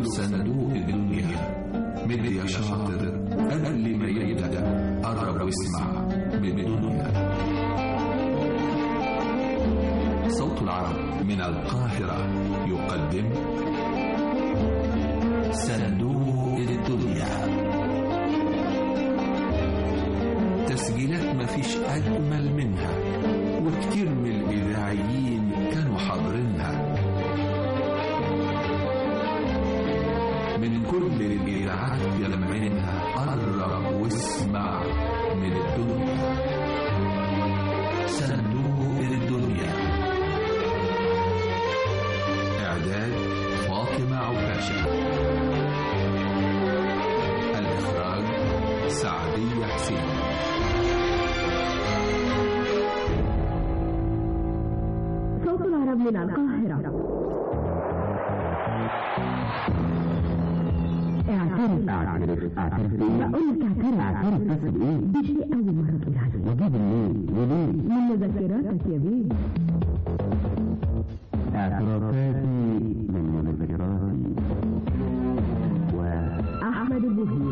صندوق الدنيا مد يا شاطر قبل ما يبدأ قرب واسمع من الدنيا صوت العرب من القاهرة يقدم صندوق الدنيا تسجيلات مفيش أجمل منها وكتير من الإذاعيين كانوا حاضرينها من كل الإذاعات يلمعينها قرب واسمع من الدنيا صندوق الدنيا إعداد فاطمة عكاشة الإخراج سعدية حسين صوت العرب من القاهرة اعترف اعترف اعترف بايه؟ بقول لك اعترف اعترف بس بايه؟ بشيء أول مرة تقول عليه واجيب منين؟ وليه؟ من مذكراتك يا بيه اعترافاتي من مذكراتي و أحمد البوهير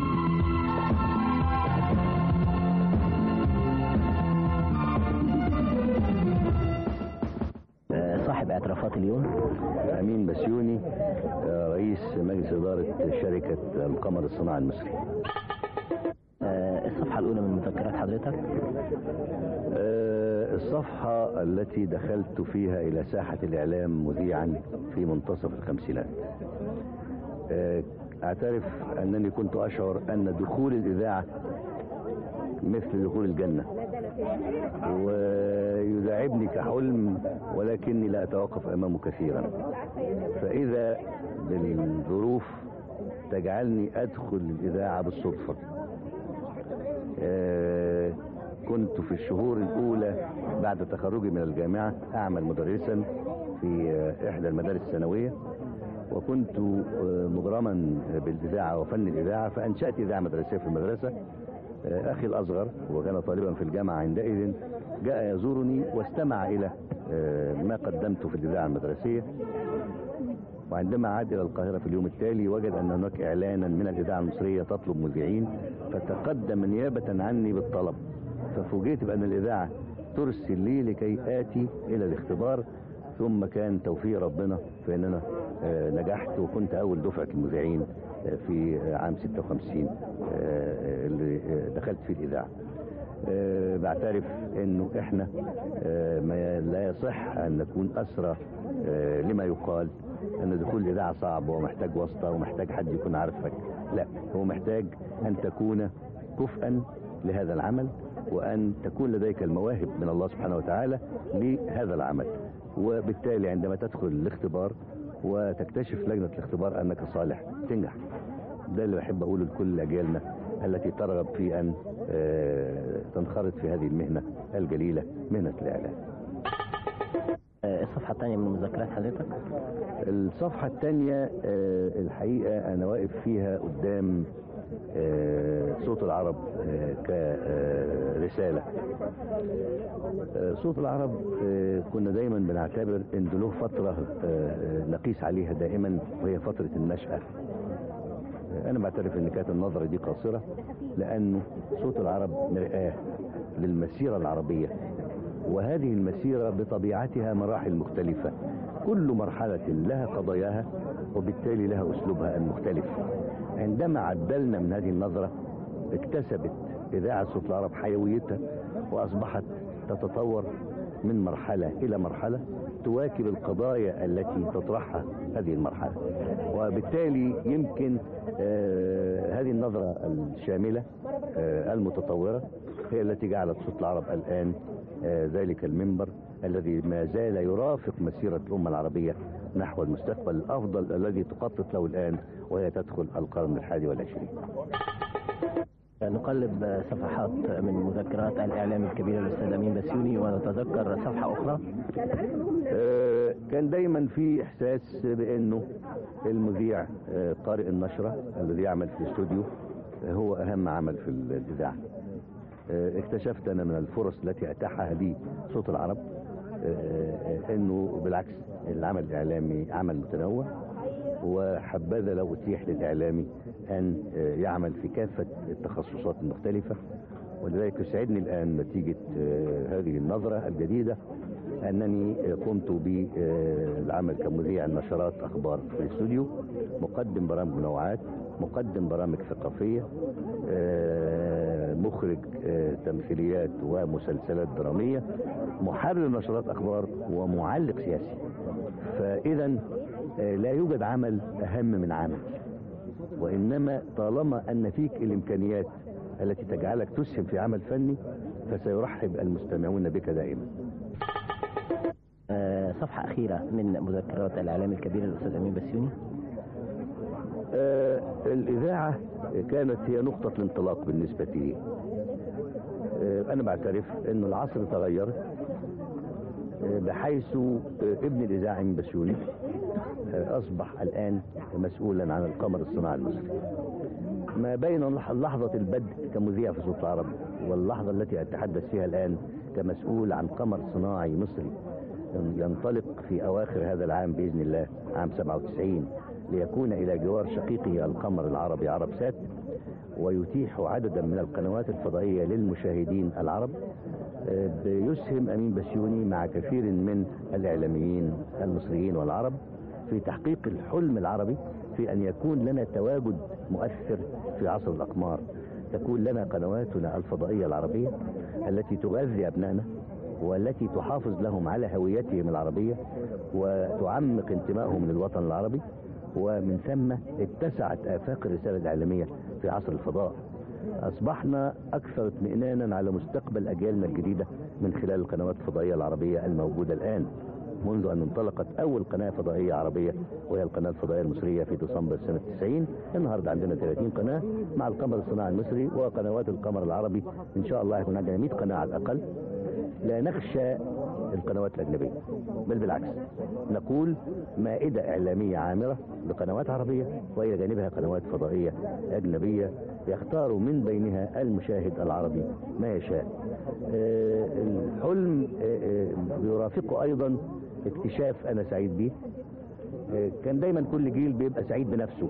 صاحب اعترافات اليوم أمين بسيوني آه، رئيس مجلس إدارة شركة القمر الصناعي المصري آه، الصفحة الأولى من مذكرات حضرتك آه، الصفحة التي دخلت فيها إلى ساحة الإعلام مذيعا في منتصف الخمسينات آه، أعترف أنني كنت أشعر أن دخول الإذاعة مثل دخول الجنة ويداعبني كحلم ولكني لا أتوقف أمامه كثيرا فإذا بالظروف تجعلني أدخل الإذاعة بالصدفة آه، كنت في الشهور الأولى بعد تخرجي من الجامعة أعمل مدرسا في آه، إحدى المدارس الثانوية وكنت آه، مغرما بالإذاعة وفن الإذاعة فأنشأت إذاعة مدرسية في المدرسة آه، أخي الأصغر وكان طالبا في الجامعة عندئذ جاء يزورني واستمع إلى آه، ما قدمت في الإذاعة المدرسية وعندما عاد إلى القاهرة في اليوم التالي وجد أن هناك إعلانا من الإذاعة المصرية تطلب مذيعين فتقدم نيابة عني بالطلب ففوجئت بأن الإذاعة ترسل لي لكي آتي إلى الاختبار ثم كان توفيق ربنا في أن أنا آه، نجحت وكنت أول دفعة المذيعين آه، في آه، عام 56 آه، اللي آه، دخلت في الإذاعة آه، بعترف انه احنا آه، ما لا يصح ان نكون اسرى آه، لما يقال ان دخول الاذاعه صعب ومحتاج واسطه ومحتاج حد يكون عارفك لا هو محتاج ان تكون كفءا لهذا العمل وان تكون لديك المواهب من الله سبحانه وتعالى لهذا العمل وبالتالي عندما تدخل الاختبار وتكتشف لجنه الاختبار انك صالح تنجح ده اللي بحب اقوله لكل اجيالنا التي ترغب في ان آه، تنخرط في هذه المهنه الجليله مهنه الاعلام. آه، الصفحة الثانية من مذكرات حضرتك الصفحه الثانيه الحقيقه انا واقف فيها قدام آه، صوت العرب كرساله. صوت العرب آه، كنا دايما بنعتبر ان له فتره آه، نقيس عليها دائما وهي فتره النشاه. انا بعترف ان كانت النظرة دي قاصرة لانه صوت العرب مرآة للمسيرة العربية وهذه المسيرة بطبيعتها مراحل مختلفة كل مرحلة لها قضاياها وبالتالي لها اسلوبها المختلف عندما عدلنا من هذه النظرة اكتسبت اذاعة صوت العرب حيويتها واصبحت تتطور من مرحلة الى مرحلة تواكب القضايا التي تطرحها هذه المرحلة وبالتالي يمكن آه هذه النظرة الشاملة آه المتطورة هي التي جعلت صوت العرب الآن آه ذلك المنبر الذي ما زال يرافق مسيرة الأمة العربية نحو المستقبل الأفضل الذي تخطط له الآن وهي تدخل القرن الحادي والعشرين نقلب صفحات من مذكرات الإعلام الكبير الأستاذ أمين بسيوني ونتذكر صفحة أخرى آه، كان دايما في احساس بانه المذيع آه، قارئ النشرة الذي يعمل في الاستوديو آه، هو اهم عمل في الاذاعة آه، اكتشفت انا من الفرص التي اتاحها لي صوت العرب آه، آه، انه بالعكس العمل الاعلامي عمل متنوع وحبذا لو اتيح للاعلامي ان آه، يعمل في كافه التخصصات المختلفه ولذلك يسعدني الان نتيجه آه، هذه النظره الجديده انني آه، قمت بالعمل كمذيع نشرات اخبار في الاستوديو مقدم برامج منوعات مقدم برامج ثقافيه آه، مخرج آه، تمثيليات ومسلسلات دراميه محرر نشرات اخبار ومعلق سياسي فاذا آه، لا يوجد عمل اهم من عمل وانما طالما ان فيك الامكانيات التي تجعلك تسهم في عمل فني فسيرحب المستمعون بك دائما آه، صفحة أخيرة من مذكرات الإعلام الكبير الأستاذ أمين بسيوني آه، الإذاعة كانت هي نقطة الانطلاق بالنسبة لي آه، أنا بعترف أن العصر تغير آه، بحيث آه، ابن الإذاعة من بسيوني آه، أصبح الآن مسؤولا عن القمر الصناعي المصري ما بين لح- لحظة البدء كمذيع في صوت العرب واللحظة التي أتحدث فيها الآن كمسؤول عن قمر صناعي مصري ينطلق في أواخر هذا العام بإذن الله عام 97 ليكون إلى جوار شقيقه القمر العربي عرب سات ويتيح عددا من القنوات الفضائية للمشاهدين العرب آه، بيسهم أمين بسيوني مع كثير من الإعلاميين المصريين والعرب في تحقيق الحلم العربي في أن يكون لنا تواجد مؤثر في عصر الأقمار تكون لنا قنواتنا الفضائية العربية التي تغذي أبنائنا والتي تحافظ لهم على هويتهم العربية وتعمق انتمائهم للوطن العربي ومن ثم اتسعت آفاق الرسالة الإعلامية في عصر الفضاء أصبحنا أكثر اطمئنانا على مستقبل أجيالنا الجديدة من خلال القنوات الفضائية العربية الموجودة الآن منذ أن انطلقت أول قناة فضائية عربية وهي القناة الفضائية المصرية في ديسمبر سنة 90 النهاردة عندنا 30 قناة مع القمر الصناعي المصري وقنوات القمر العربي إن شاء الله يكون عندنا 100 قناة على الأقل لا نخشى القنوات الأجنبية بل بالعكس نقول مائدة إعلامية عامرة بقنوات عربية وإلى جانبها قنوات فضائية أجنبية يختار من بينها المشاهد العربي ما يشاء آه، الحلم آه، آه، بيرافقه أيضا اكتشاف أنا سعيد به آه، كان دايما كل جيل بيبقى سعيد بنفسه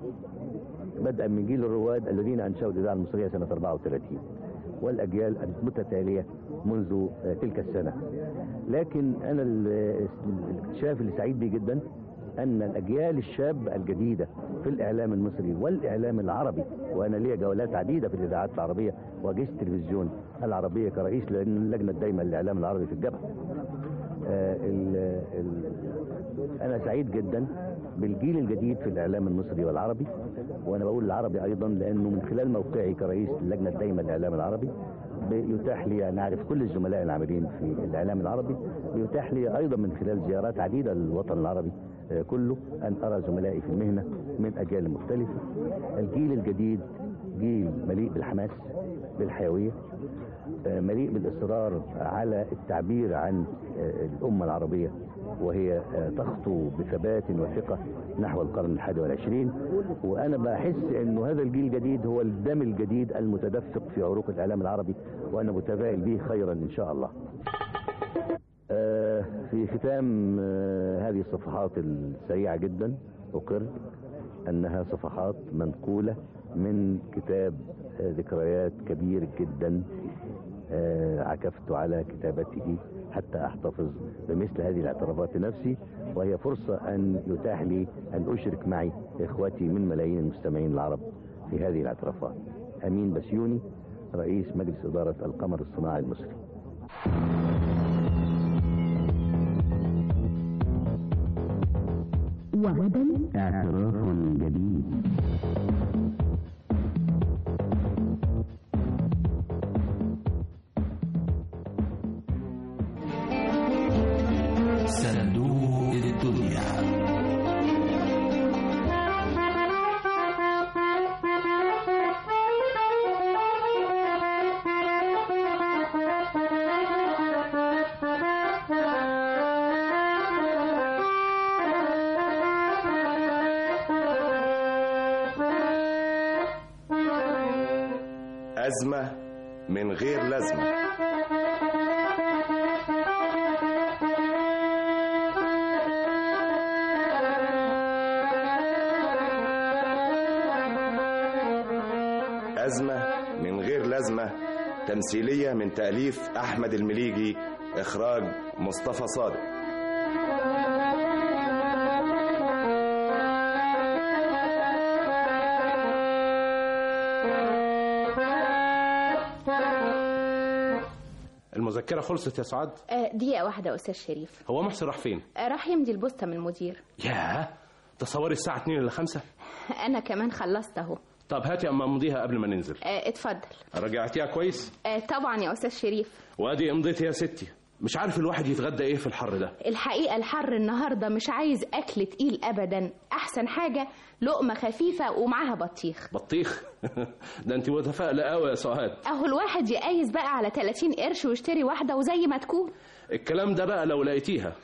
بدءا من جيل الرواد الذين انشأوا الاذاعه المصريه سنه 34 والاجيال المتتاليه منذ آه، تلك السنه لكن انا ال- الاكتشاف اللي سعيد به جدا ان الاجيال الشابه الجديده في الاعلام المصري والاعلام العربي وانا ليا جولات عديده في الاذاعات العربيه واجهزه التلفزيون العربيه كرئيس اللجنه الدايمه للاعلام العربي في الجبهه آه، ال- ال- انا سعيد جدا بالجيل الجديد في الاعلام المصري والعربي وانا بقول العربي ايضا لانه من خلال موقعي كرئيس اللجنه الدايمه للاعلام العربي بيتاح لي ان اعرف كل الزملاء العاملين في الاعلام العربي بيتاح لي ايضا من خلال زيارات عديده للوطن العربي آه، كله ان ارى زملائي في المهنه من اجيال مختلفه الجيل الجديد جيل مليء بالحماس بالحيويه آه، مليء بالاصرار على التعبير عن آه، الامه العربيه وهي آه، تخطو بثبات وثقه نحو القرن الحادي والعشرين وانا بحس انه هذا الجيل الجديد هو الدم الجديد المتدفق في عروق الاعلام العربي وانا متفائل به خيرا ان شاء الله. آه، في ختام آه، هذه الصفحات السريعه جدا اقر انها صفحات منقوله من كتاب آه، ذكريات كبير جدا آه، عكفت على كتابته حتى احتفظ بمثل هذه الاعترافات لنفسي وهي فرصة ان يتاح لي ان اشرك معي اخوتي من ملايين المستمعين العرب في هذه الاعترافات امين بسيوني رئيس مجلس ادارة القمر الصناعي المصري وغدا اعتراف جديد صندوق الدنيا أزمة من غير لازمة أزمة من غير لازمة تمثيلية من تأليف أحمد المليجي إخراج مصطفى صادق المذكرة خلصت يا سعاد آه، دقيقة واحدة يا أستاذ شريف هو محسن راح فين آه، راح يمضي البوسطة من المدير ياه تصوري الساعة 2 إلا 5 أنا كمان خلصت أهو طب هاتي أما أمضيها قبل ما ننزل آه، اتفضل رجعتيها كويس آه، طبعا يا أستاذ شريف وادي امضيتي يا ستي مش عارف الواحد يتغدى ايه في الحر ده الحقيقة الحر النهاردة مش عايز أكل تقيل أبدا أحسن حاجة لقمة خفيفة ومعاها بطيخ بطيخ ده انت متفائلة قوي يا سعاد أهو الواحد يقايس بقى على 30 قرش ويشتري واحدة وزي ما تكون الكلام ده بقى لو لقيتيها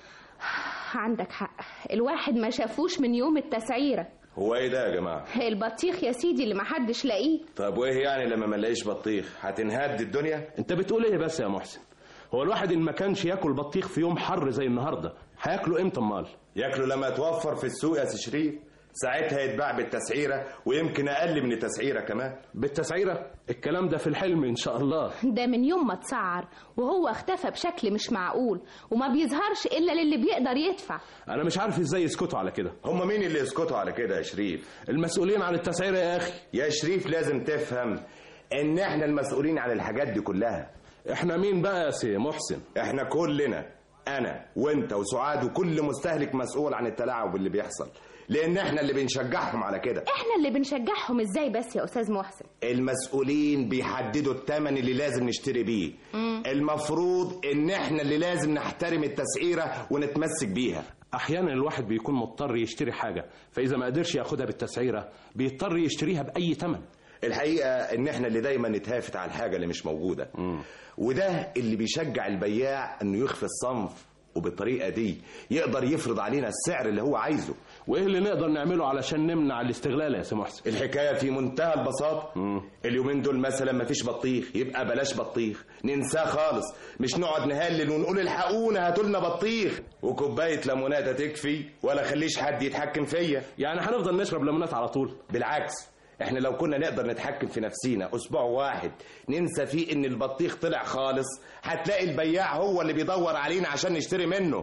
عندك حق الواحد ما شافوش من يوم التسعيرة هو إيه ده يا جماعة البطيخ يا سيدي اللي محدش لاقيه طب وإيه يعني لما ما نلاقيش بطيخ هتنهد الدنيا انت بتقول ايه بس يا محسن هو الواحد ان ما كانش ياكل بطيخ في يوم حر زي النهارده هياكله امتى امال ياكلوا لما توفر في السوق يا سي شريف ساعتها يتباع بالتسعيرة ويمكن أقل من التسعيرة كمان بالتسعيرة الكلام ده في الحلم ان شاء الله ده من يوم ما اتسعر وهو اختفى بشكل مش معقول وما بيظهرش إلا للي بيقدر يدفع انا مش عارف ازاي يسكتوا على كده هم مين اللي يسكتوا على كده يا شريف المسؤولين عن التسعيرة يا اخي يا شريف لازم تفهم ان احنا المسؤولين عن الحاجات دي كلها احنا مين بقى يا سي محسن احنا كلنا انا وانت وسعاد وكل مستهلك مسؤول عن التلاعب اللي بيحصل لان احنا اللي بنشجعهم على كده احنا اللي بنشجعهم ازاي بس يا استاذ محسن المسؤولين بيحددوا الثمن اللي لازم نشتري بيه المفروض ان احنا اللي لازم نحترم التسعيره ونتمسك بيها احيانا الواحد بيكون مضطر يشتري حاجه فاذا ما قدرش ياخدها بالتسعيره بيضطر يشتريها باي ثمن الحقيقه ان احنا اللي دايما نتهافت على الحاجه اللي مش موجوده وده اللي بيشجع البياع انه يخفي الصنف وبالطريقه دي يقدر يفرض علينا السعر اللي هو عايزه وايه اللي نقدر نعمله علشان نمنع الاستغلال يا سي محسن الحكايه في منتهى البساطه اليومين دول مثلا مفيش بطيخ يبقى بلاش بطيخ ننساه خالص مش نقعد نهلل ونقول الحقونا هاتوا لنا بطيخ وكوبايه ليموناته تكفي ولا خليش حد يتحكم فيا يعني هنفضل نشرب ليمونات على طول بالعكس احنا لو كنا نقدر نتحكم في نفسينا اسبوع واحد ننسى فيه ان البطيخ طلع خالص هتلاقي البياع هو اللي بيدور علينا عشان نشتري منه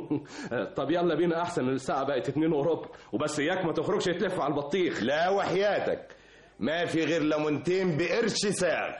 طب يلا بينا احسن الساعه بقت اتنين وربع وبس اياك ما تخرجش تلف على البطيخ لا وحياتك ما في غير ليمونتين بقرش سعر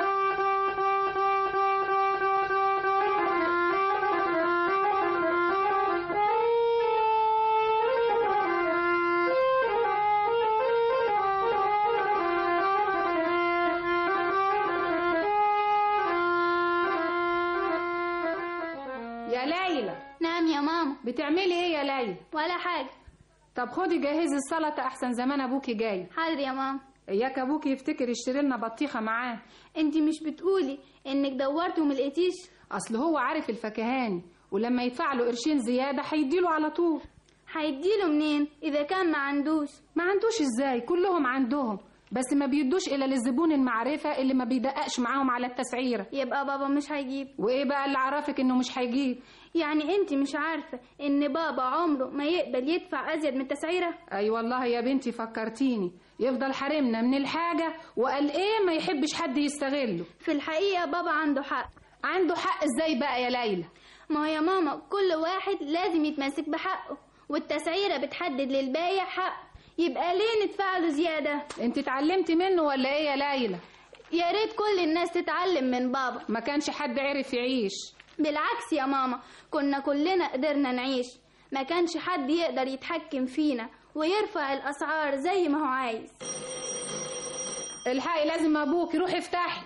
يا ليلى نعم يا ماما بتعملي ايه يا ليلى ولا حاجة طب خدي جهزي السلطه احسن زمان ابوكي جاي حاضر يا ماما اياك ابوكي يفتكر يشتري لنا بطيخه معاه انتي مش بتقولي انك دورتي وملقيتيش اصل هو عارف الفكهاني ولما يدفع له قرشين زياده هيديله على طول هيديله منين اذا كان ما عندوش ما عندوش ازاي كلهم عندهم بس ما بيدوش الا للزبون المعرفه اللي ما بيدققش معاهم على التسعيره يبقى بابا مش هيجيب وايه بقى اللي عرفك انه مش هيجيب يعني انتي مش عارفة ان بابا عمره ما يقبل يدفع ازيد من التسعيرة اي أيوة والله يا بنتي فكرتيني يفضل حارمنا من الحاجه وقال ايه ما يحبش حد يستغله في الحقيقة بابا عنده حق عنده حق ازاي بقى يا ليلى ما هو يا ماما كل واحد لازم يتمسك بحقه والتسعيرة بتحدد للبايع حق يبقى ليه ندفع له زيادة انت اتعلمتي منه ولا ايه يا ليلى يا ريت كل الناس تتعلم من بابا ما كانش حد عرف يعيش بالعكس يا ماما كنا كلنا قدرنا نعيش ما كانش حد يقدر يتحكم فينا ويرفع الأسعار زي ما هو عايز الحقي لازم ابوك روح افتحي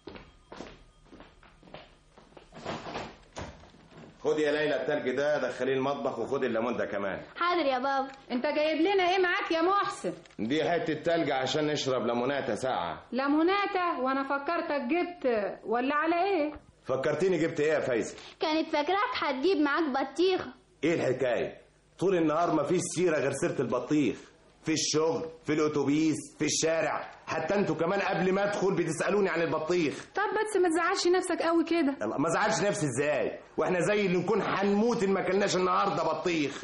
خد يا ليلى التلج ده دخليه المطبخ وخد الليمون ده كمان حاضر يا بابا انت جايب لنا ايه معاك يا محسن دي حته تلج عشان نشرب ليموناته ساقعه ليموناته وانا فكرتك جبت ولا على ايه فكرتيني جبت ايه يا فايزه كانت فاكراك هتجيب معاك بطيخة ايه الحكايه طول النهار مفيش سيره غير سيره البطيخ في الشغل في الاتوبيس في الشارع حتى انتوا كمان قبل ما ادخل بتسالوني عن البطيخ طب بس ما تزعلش نفسك قوي كده يلا، ما زعلش نفسي ازاي واحنا زي اللي نكون هنموت ان ما كلناش النهارده بطيخ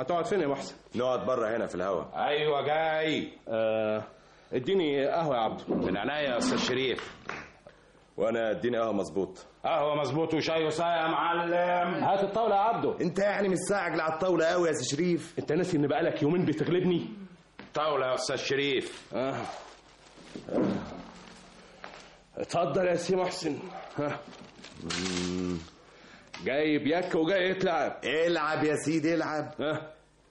هتقعد فين يا محسن نقعد بره هنا في الهوا ايوه جاي آه اديني قهوه يا عبده من عينيا يا استاذ شريف وانا اديني قهوه مظبوط قهوه مظبوط وشاي وساعه يا معلم هات الطاوله يا عبده انت يعني مستعجل على الطاوله قوي يا سي شريف انت ناسي ان بقالك يومين بتغلبني طاوله يا استاذ شريف آه. آه. اتفضل يا سي محسن ها. مم. جاي بيك وجاي تلعب العب يا سيدي العب ها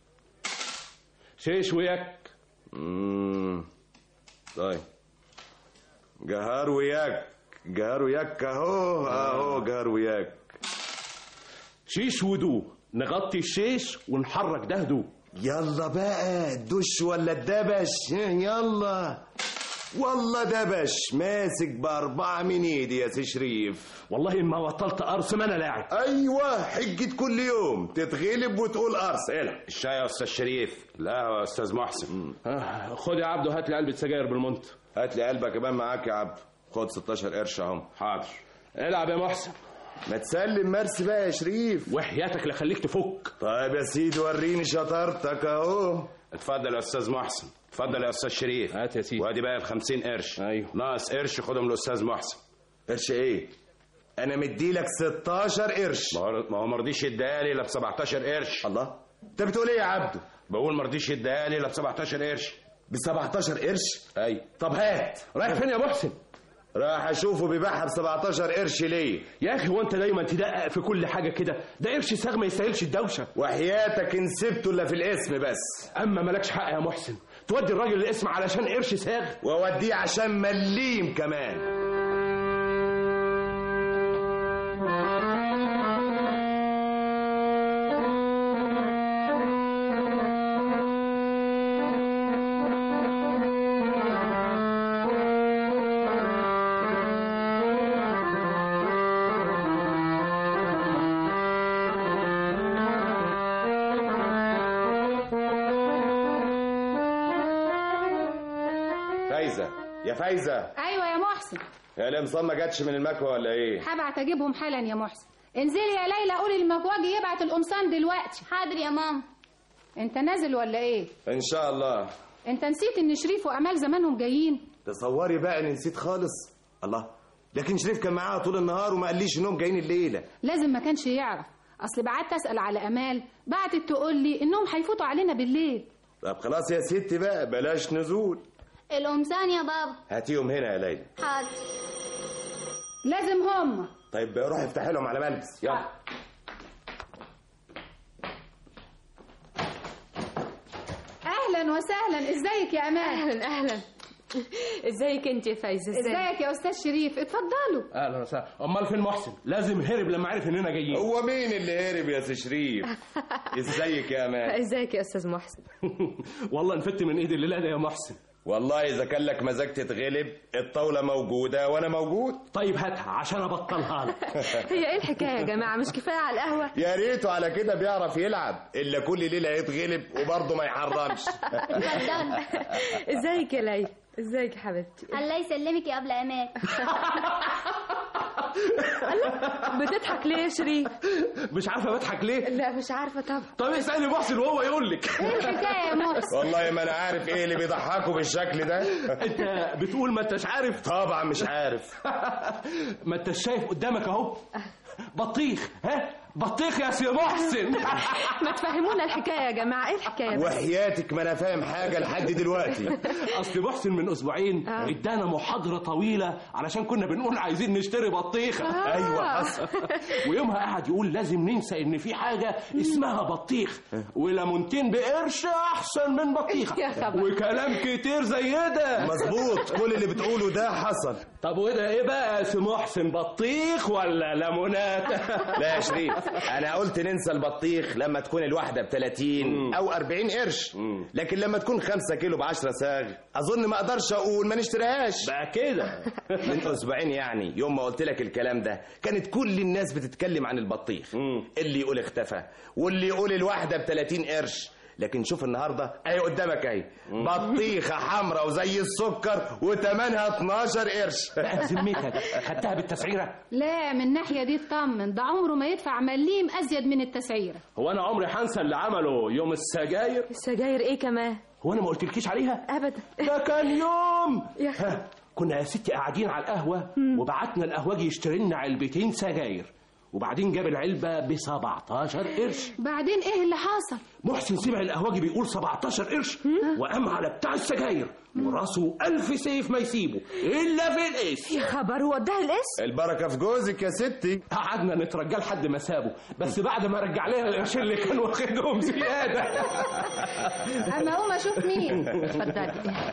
شيش وياك مم. طيب جهار وياك جهار وياك اهو اهو جهار وياك شيش ودو نغطي الشيش ونحرك ده هدوء يلا بقى الدش ولا الدبش ها، يلا والله دبش ماسك بأربعة من ايدي يا سي شريف والله إن ما بطلت قرص ما انا لاعب ايوه حجة كل يوم تتغلب وتقول قرص العب الشاي يا استاذ شريف لا يا استاذ محسن آه، خد يا عبده هات لي علبه سجاير بالمنت هات لي قلبك كمان معاك يا عبد خد 16 قرش اهم حاضر العب يا محسن ما تسلم مرسي بقى يا شريف وحياتك لخليك تفك طيب يا سيدي وريني شطارتك اهو اتفضل يا استاذ محسن اتفضل يا استاذ شريف هات يا سيدي وادي بقى ال 50 قرش ايوه ناقص قرش خدهم للاستاذ محسن قرش ايه انا مديلك 16 قرش ما هو ما هو ما رضيش يديها لي الا ب 17 قرش الله انت بتقول ايه يا عبده بقول ما رضيش يديها لي الا ب 17 قرش ب 17 قرش ايوه طب هات رايح فين يا محسن راح اشوفه بيبيعها ب 17 قرش ليه يا اخي هو انت دايما تدقق في كل حاجه كده ده قرش ساغ ما يستاهلش الدوشه وحياتك ان سبته الا في الاسم بس اما مالكش حق يا محسن تودي الراجل الاسم علشان قرش ساغ واوديه عشان مليم كمان فايزه يا فايزه ايوه يا محسن يا القمصان ما جاتش من المكوى ولا ايه هبعت اجيبهم حالا يا محسن انزلي يا ليلى قولي للمكواجي يبعت القمصان دلوقتي حاضر يا ماما انت نازل ولا ايه ان شاء الله انت نسيت ان شريف وامال زمانهم جايين تصوري بقى اني نسيت خالص الله لكن شريف كان معاها طول النهار وما قاليش انهم جايين الليله لازم ما كانش يعرف اصل بعت اسال على امال بعتت تقول لي انهم هيفوتوا علينا بالليل طب خلاص يا ستي بقى بلاش نزول القمصان يا بابا هاتيهم هنا يا ليلى حاضر لازم هم طيب روح افتحي لهم على ملبس يلا اهلا وسهلا ازيك يا امال اهلا اهلا ازيك انت يا فايزه ازيك يا استاذ شريف اتفضلوا اهلا وسهلا امال فين محسن لازم هرب لما عرف اننا جايين هو مين اللي هرب يا سي شريف ازيك يا امان ازيك يا استاذ محسن والله انفدت من ايدي الليله ده يا محسن والله اذا كان لك مزاج تتغلب الطاوله موجوده وانا موجود طيب هاتها عشان ابطلها لك هي ايه الحكايه يا جماعه مش كفايه على القهوه يا ريته على كده بيعرف يلعب الا كل ليله يتغلب وبرضه ما يحرمش اتفضل ازيك يا ليلى ازيك يا حبيبتي الله يسلمك يا قبل امان بتضحك ليه يا شريف مش عارفه بضحك ليه لا مش عارفه طبعا طب اسالي محسن وهو يقول لك ايه الحكايه يا محسن والله ما انا عارف ايه اللي بيضحكوا بالشكل ده انت بتقول ما انتش عارف طبعا مش عارف ما انتش شايف قدامك اهو بطيخ ها بطيخ يا سي محسن ما تفهمونا الحكايه يا جماعه ايه الحكايه بس؟ وحياتك ما انا فاهم حاجه لحد دلوقتي اصل محسن من اسبوعين آه. ادانا محاضره طويله علشان كنا بنقول عايزين نشتري بطيخه آه. ايوه حصل ويومها قعد يقول لازم ننسى ان في حاجه اسمها بطيخ وليمونتين بقرش احسن من بطيخه يا خبر. وكلام كتير زي ده مظبوط كل اللي بتقوله ده حصل طب وده ايه بقى يا سي محسن بطيخ ولا ليمونات لا يا شريف انا قلت ننسى البطيخ لما تكون الواحده ب 30 او 40 قرش لكن لما تكون 5 كيلو ب 10 صاغ اظن ما اقدرش اقول ما نشتريهاش بقى كده من اسبوعين يعني يوم ما قلت لك الكلام ده كانت كل الناس بتتكلم عن البطيخ اللي يقول اختفى واللي يقول الواحده ب 30 قرش لكن شوف النهارده اهي قدامك اهي بطيخه حمراء وزي السكر وتمنها 12 قرش بقى بذمتك خدتها بالتسعيره لا من الناحيه دي اطمن ده عمره ما يدفع مليم ازيد من التسعيره هو انا عمري هنسى اللي عمله يوم السجاير السجاير ايه كمان هو انا ما قلتلكيش عليها ابدا ده كان يوم يا ها كنا يا ستي قاعدين على القهوه وبعتنا القهوجي يشتري لنا علبتين سجاير وبعدين جاب العلبه ب 17 قرش بعدين ايه اللي حصل محسن سمع القهوجي بيقول 17 قرش وقام على بتاع السجاير وراسه ألف سيف ما يسيبه إلا في القيس يا خبر هو اداها الاسم البركه في جوزك يا ستي قعدنا نترجاه لحد ما سابه بس بعد ما رجع لنا القرشين اللي كان واخدهم زياده اما اقوم اشوف مين اتفضلي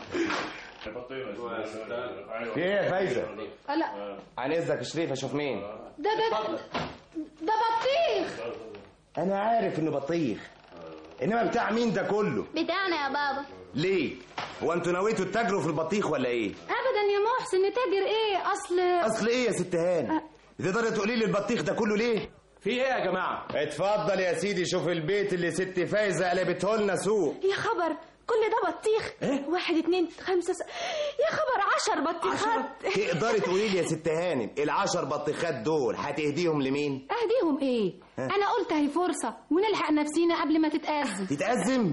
في ايه يا فايزه لا عن اذنك يا شريف اشوف مين ده ده ده بطيخ انا عارف انه بطيخ انما بتاع مين ده كله بتاعنا يا بابا ليه هو انتوا نويتوا تتاجروا في البطيخ ولا ايه ابدا يا محسن نتاجر ايه اصل اصل ايه يا ست هاني تقدري تقولي لي البطيخ ده كله ليه في ايه يا جماعه اتفضل يا سيدي شوف البيت اللي ست فايزه قلبته لنا سوق يا خبر كل ده بطيخ إيه؟ واحد اتنين خمسة س... يا خبر عشر بطيخات تقدري تقولي لي يا ست هانم العشر بطيخات دول هتهديهم لمين اهديهم ايه ها؟ انا قلت هي فرصه ونلحق نفسينا قبل ما تتأذى تتأزم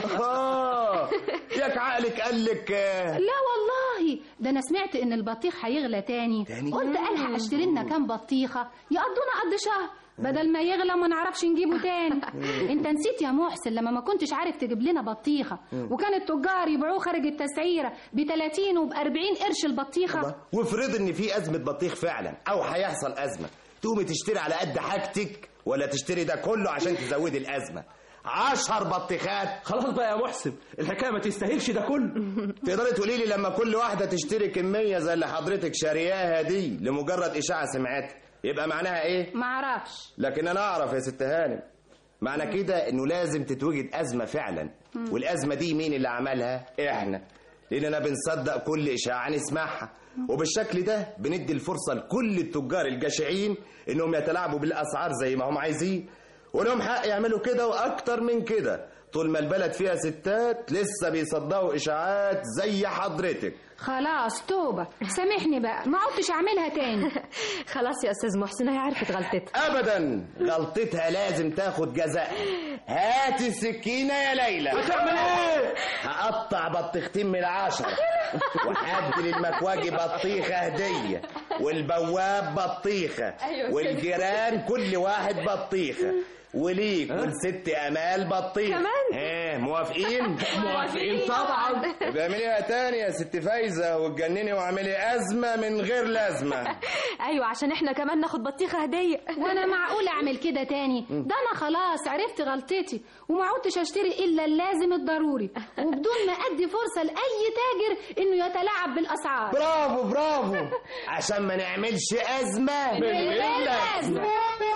اه ياك عقلك قال لك آه، لا والله ده انا سمعت ان البطيخ هيغلى تاني, تاني؟ قلت الحق اشتري لنا كام بطيخه يقضونا قد شهر بدل ما يغلى وما نعرفش نجيبه تاني انت نسيت يا محسن لما ما كنتش عارف تجيب لنا بطيخه وكان التجار يبيعوه خارج التسعيره ب 30 وب 40 قرش البطيخه وافرض ان في ازمه بطيخ فعلا او هيحصل ازمه تقومي تشتري على قد حاجتك ولا تشتري ده كله عشان تزودي الازمه عشر بطيخات خلاص بقى يا محسن الحكايه ما تستاهلش ده كله تقدري تقولي لي لما كل واحده تشتري كميه زي اللي حضرتك شارياها دي لمجرد اشاعه سمعتها يبقى معناها ايه معرفش لكن انا اعرف يا ست هانم معنى كده انه لازم تتوجد ازمه فعلا والازمه دي مين اللي عملها احنا لاننا بنصدق كل اشاعه نسمعها وبالشكل ده بندي الفرصه لكل التجار الجشعين انهم يتلاعبوا بالاسعار زي ما هم عايزين ولهم حق يعملوا كده واكتر من كده طول ما البلد فيها ستات لسه بيصدقوا اشاعات زي حضرتك خلاص توبه سامحني بقى ما عدتش اعملها تاني خلاص يا استاذ محسن هي عرفت غلطتها ابدا غلطتها لازم تاخد جزاء هاتي السكينه يا ليلى هتعمل ايه هقطع بطيختين من العشرة وهدي للمكواجي بطيخة هدية والبواب بطيخة والجيران كل واحد بطيخة وليك ولست امال بطيخ كمان؟ ايه موافقين موافقين طبعا بتعمليها تاني يا ست فايزة وتجنني واعملي أزمة من غير لازمة ايوه عشان احنا كمان ناخد بطيخه هديه وانا معقول اعمل كده تاني ده انا خلاص عرفت غلطتي وما عدتش اشتري الا اللازم الضروري وبدون ما ادي فرصه لاي تاجر انه يتلاعب بالاسعار برافو برافو عشان ما نعملش أزمة من غير لازمة.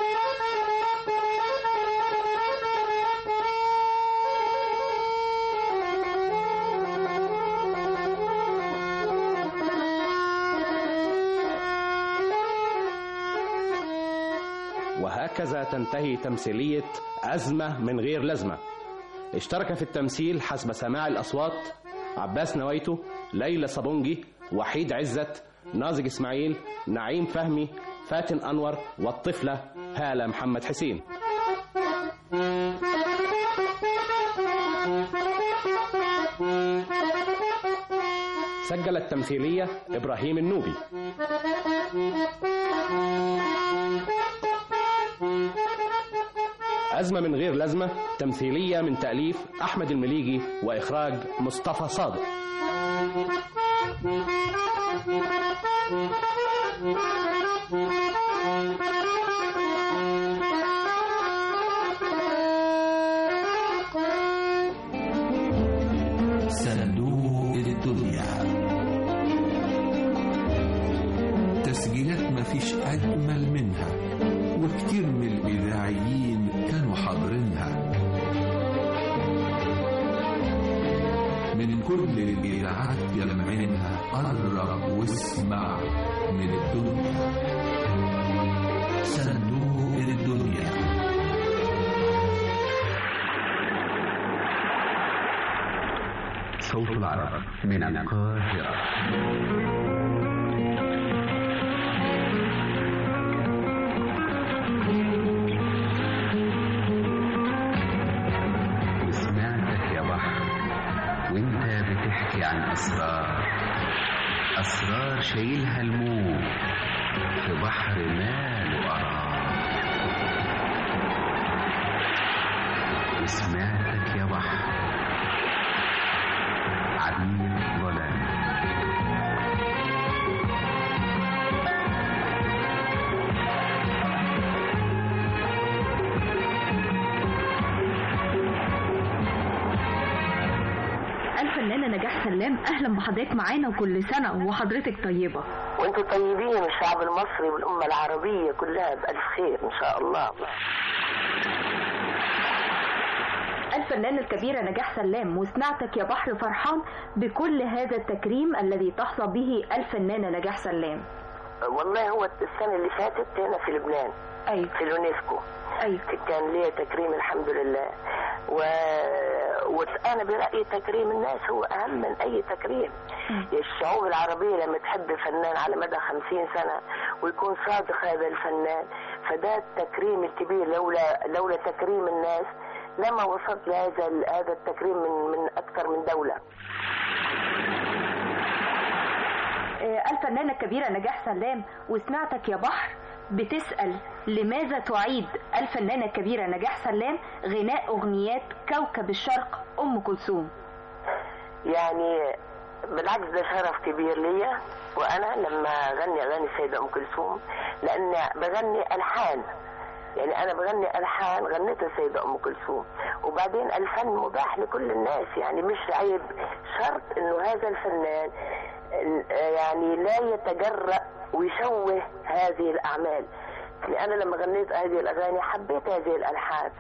وهكذا تنتهي تمثيلية أزمة من غير لازمة اشترك في التمثيل حسب سماع الأصوات عباس نويتو ليلى صابونجي وحيد عزت نازج إسماعيل نعيم فهمي فاتن أنور والطفلة هالة محمد حسين سجل التمثيلية إبراهيم النوبي أزمة من غير لازمة تمثيلية من تأليف أحمد المليجي وإخراج مصطفى صادق صندوق الدنيا تسجيلات مفيش أجمل منها وكتير من الإذاعيين كانوا حاضرينها من كل الإذاعات جمعينها قرب واسمع من الدنيا صندوق الدنيا صوت العرب من القاهرة وسمعتك يا بحر وانت بتحكي عن أسرار أسرار شايلها الموج في بحر مال وقرار وسمعتك يا بحر عبير ظلام الفنانة نجاح سلام أهلا بحضرتك معانا وكل سنة وحضرتك طيبة وانتم طيبين الشعب المصري والأمة العربية كلها بألف خير إن شاء الله الفنانة الكبيرة نجاح سلام وسمعتك يا بحر فرحان بكل هذا التكريم الذي تحظى به الفنانة نجاح سلام والله هو السنة اللي فاتت هنا في لبنان أي في اليونسكو أي كان ليا تكريم الحمد لله و... وأنا برأيي تكريم الناس هو أهم من أي تكريم الشعوب العربية لما تحب فنان على مدى خمسين سنة ويكون صادق هذا الفنان فده التكريم الكبير لولا لولا تكريم الناس لما وصلت لهذا هذا التكريم من من أكثر من دولة آه، الفنانة الكبيرة نجاح سلام وسمعتك يا بحر بتسأل لماذا تعيد الفنانة الكبيرة نجاح سلام غناء أغنيات كوكب الشرق أم كلثوم يعني بالعكس ده شرف كبير ليا وانا لما اغني اغاني السيده ام كلثوم لان بغني الحان يعني انا بغني الحان غنيتها السيده ام كلثوم وبعدين الفن مباح لكل الناس يعني مش عيب شرط انه هذا الفنان يعني لا يتجرأ ويشوه هذه الاعمال يعني انا لما غنيت هذه الاغاني حبيت هذه الالحان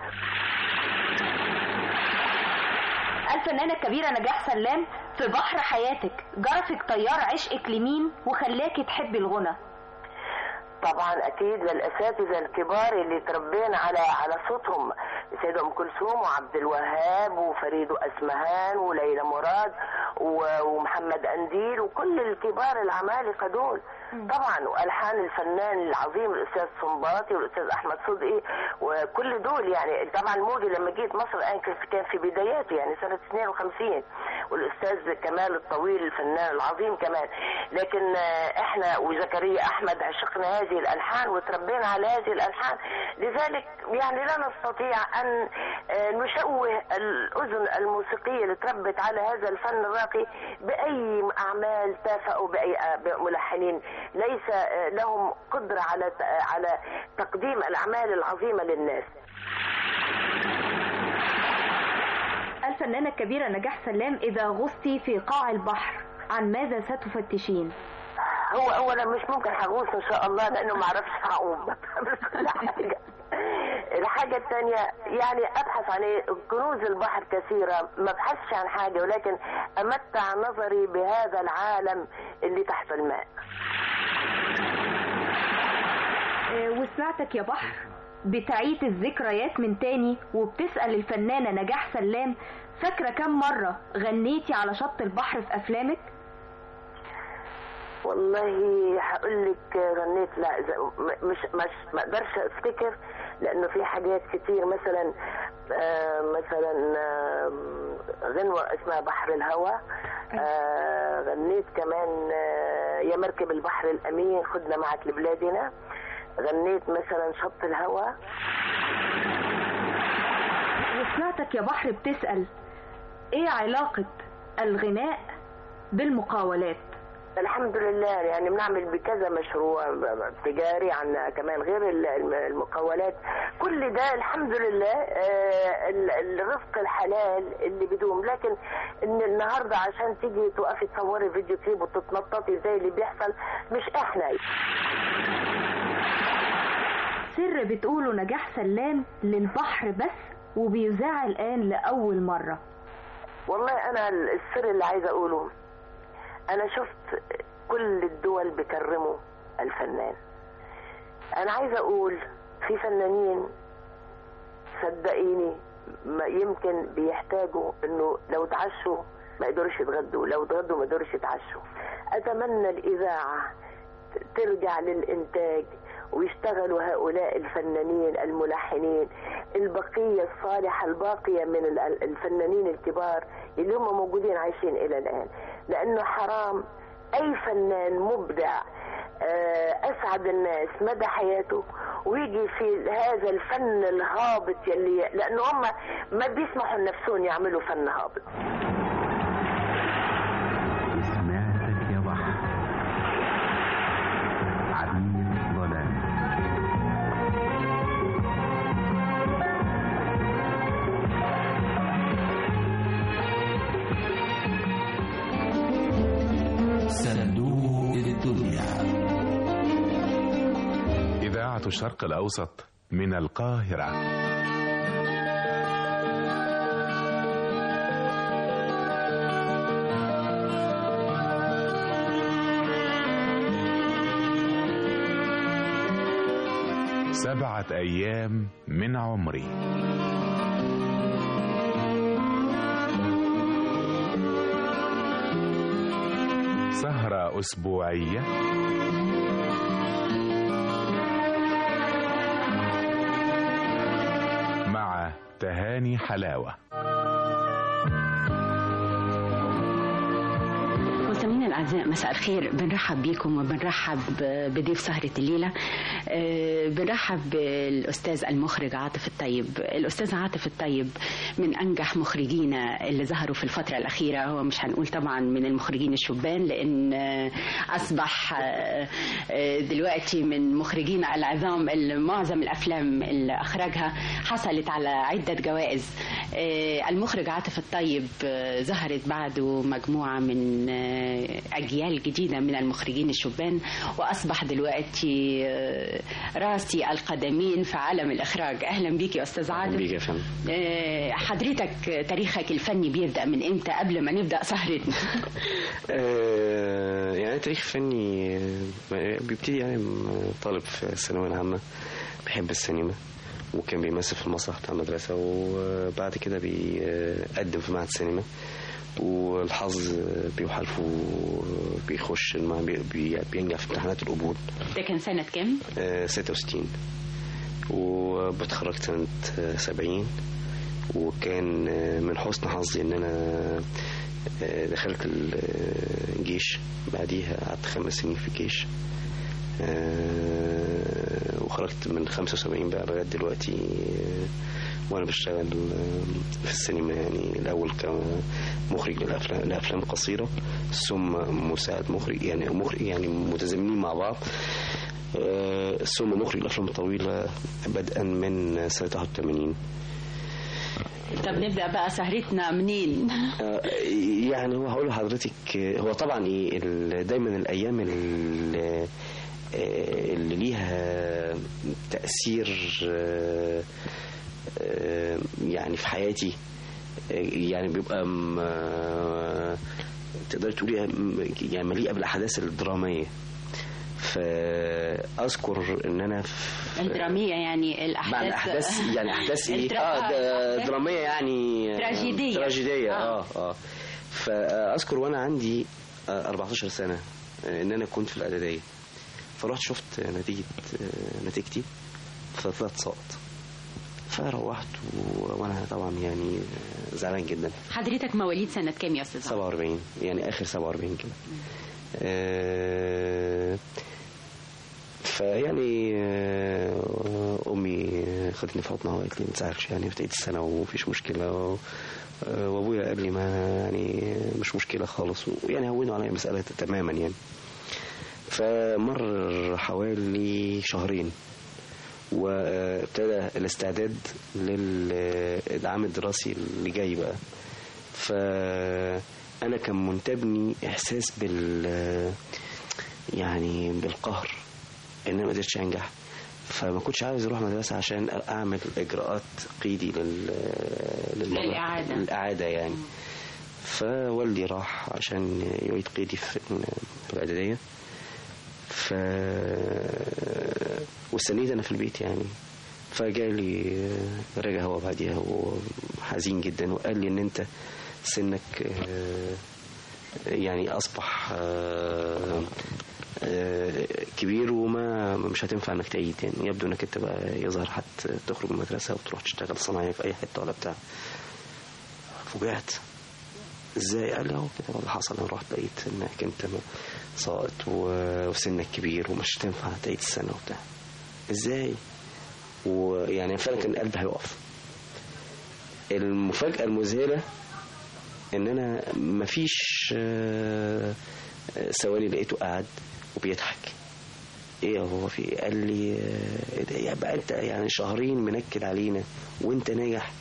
الفنانة الكبيرة نجاح سلام في بحر حياتك جرفك طيار عشقك لمين وخلاكي تحبي الغنى طبعا اكيد للاساتذه الكبار اللي تربينا على على صوتهم السيده ام كلثوم وعبد الوهاب وفريد اسمهان وليلى مراد و- ومحمد انديل وكل الكبار العمالقه دول طبعا والحان الفنان العظيم الاستاذ صنباطي والاستاذ احمد صدقي وكل دول يعني طبعا موجي لما جيت مصر الان كان- كان في بداياته يعني سنه 52 والاستاذ كمال الطويل الفنان العظيم كمان لكن آه، احنا وزكريا احمد عشقنا هذه الالحان وتربينا على هذه الالحان لذلك يعني لا نستطيع ان آه، نشوه الاذن الموسيقيه اللي تربت على هذا الفن الراقي باي اعمال تافهه او باي آه، ملحنين ليس آه، لهم قدره على على تقديم الاعمال العظيمه للناس الفنانة الكبيرة نجاح سلام إذا غصتي في قاع البحر عن ماذا ستفتشين هو اولا مش ممكن هغوص ان شاء الله لانه ما اعرفش اعوم لا حاجه الحاجة الثانية يعني أبحث عن إيه؟ كنوز البحر كثيرة ما أبحثش عن حاجة ولكن أمتع نظري بهذا العالم اللي تحت الماء آه، وسمعتك يا بحر بتعيد الذكريات من تاني وبتسأل الفنانة نجاح سلام فاكرة كم مرة غنيتي على شط البحر في أفلامك؟ والله هقول لك غنيت لا ز- م- مش مش ما اقدرش افتكر لانه في حاجات كتير مثلا آه مثلا آه غنوة اسمها بحر الهوى آه غنيت كمان آه يا مركب البحر الامين خدنا معك لبلادنا غنيت مثلا شط الهوى وسمعتك يا بحر بتسأل إيه علاقة الغناء بالمقاولات؟ الحمد لله يعني بنعمل بكذا مشروع ب- ب- تجاري عن كمان غير ال- الم- المقاولات كل ده الحمد لله آه، ال- الرزق الحلال اللي بدوم لكن ان النهارده عشان تيجي توقفي تصوري فيديو كليب وتتنططي زي اللي بيحصل مش احنا سر بتقوله نجاح سلام للبحر بس وبيذاع الآن لأول مرة والله انا السر اللي عايزه اقوله انا شفت كل الدول بيكرموا الفنان انا عايزه اقول في فنانين صدقيني ما يمكن بيحتاجوا انه لو تعشوا ما يقدروش يتغدوا لو اتغدوا ما يقدروش يتعشوا اتمنى الاذاعه ت- ترجع للانتاج ويشتغلوا هؤلاء الفنانين الملحنين البقية الصالحة الباقية من ال- ال- الفنانين الكبار اللي هم موجودين عايشين إلى الآن لأنه حرام أي فنان مبدع آه، أسعد الناس مدى حياته ويجي في هذا الفن الهابط يلي لأنه هم ما بيسمحوا لنفسهم يعملوا فن هابط سمعتك يا بحر عميق ظلام صندوق الدنيا إذاعة الشرق الأوسط من القاهرة سبعة أيام من عمري سهرة أسبوعية مع تهاني حلاوة مستمعينا الاعزاء مساء الخير بنرحب بيكم وبنرحب بضيف سهره الليله آه، بنرحب بالاستاذ المخرج عاطف الطيب الاستاذ عاطف الطيب من انجح مخرجينا اللي ظهروا في الفتره الاخيره هو مش هنقول طبعا من المخرجين الشبان لان آه، اصبح آه، آه، دلوقتي من مخرجين العظام اللي معظم الافلام اللي اخرجها حصلت على عده جوائز آه، المخرج عاطف الطيب آه، ظهرت بعده مجموعه من آه، اجيال جديده من المخرجين الشبان واصبح دلوقتي آه، راسي القدمين في عالم الاخراج اهلا بيك يا استاذ عاطف بيك يا فندم آه، حضرتك تاريخك الفني بيبدا من امتى قبل ما نبدا سهرتنا آه، يعني تاريخ فني آه، بيبتدي يعني م- طالب في الثانوية العامة بيحب السينما وكان بيمثل في المسرح بتاع المدرسة وبعد كده بيقدم في معهد سينما والحظ بيحالفه بيخش المع- بي- بي- بينجح في امتحانات القبول ده كان سنه كام آه، 66 وبتخرجت سنة آه، 70 وكان آه، من حسن حظي ان انا آه، دخلت الجيش بعديها قعدت خمس سنين في الجيش آه، وخرجت من 75 بقى لغاية دلوقتي آه، وانا بشتغل آه، في السينما يعني الاول كمخرج للافلام لافلام قصيره ثم مساعد مخرج يعني مخرج يعني متزامنين مع بعض آه، ثم مخرج الافلام الطويله بدءا من سنه 81 طب نبدا بقى سهرتنا منين آه، يعني هو هقول لحضرتك آه، هو طبعا ايه ال- دايما الايام ال- آه، اللي ليها تاثير آه، آه، يعني في حياتي آه، يعني بيبقى م- آه، تقدر تقولي م- يعني مليئه بالاحداث الدراميه فاذكر ان انا في الدراميه يعني الاحداث معنى احداث يعني احداث ايه الدرا- اه ده دراميه يعني تراجيدية. تراجيديه اه اه فاذكر وانا عندي آه، 14 سنه آه، ان انا كنت في الاعداديه فرحت شفت نتيجه آه، نتيجتي فطلعت ساقط فروحت و- وانا طبعا يعني آه، زعلان جدا حضرتك مواليد سنه كام يا استاذ عاطف؟ 47 يعني اخر 47 كده آه، فيعني آه، امي خدتني في حضنها وقالت لي ما تزعلش يعني بتعيد السنه ومفيش مشكله و- آه، وابويا قال لي ما يعني مش مشكله خالص ويعني هونوا عليا المساله تماما يعني فمر حوالي شهرين وابتدى الاستعداد للعام الدراسي اللي جاي بقى فأنا كان منتابني إحساس بال يعني بالقهر إن أنا ما قدرتش أنجح فما كنتش عاوز أروح مدرسة عشان أعمل إجراءات قيدي لل للمرة- للإعادة. للإعادة يعني فوالدي راح عشان يعيد قيدي في في الإعدادية ف واستنيت أنا في البيت يعني فجالي رجع هو بعديها وحزين جدا وقال لي ان انت سنك آه، يعني اصبح آه، آه، كبير وما مش هتنفع انك تعيد يعني يبدو انك انت بقى يظهر حتى تخرج من المدرسه وتروح تشتغل صناعي في اي حته ولا بتاع فوجعت ازاي قال لي هو كده اللي حصل انا رحت لقيت انك انت ساقط و- وسنك كبير ومش هتنفع تعيد السنه وبتاع ازاي ويعني فعلا كان قلبي هيقف المفاجاه المذهله ان انا مفيش آه، آه، ثواني لقيته قاعد وبيضحك ايه هو في إيه؟ قال لي آه، ده يبقى انت يعني شهرين منكد علينا وانت ناجح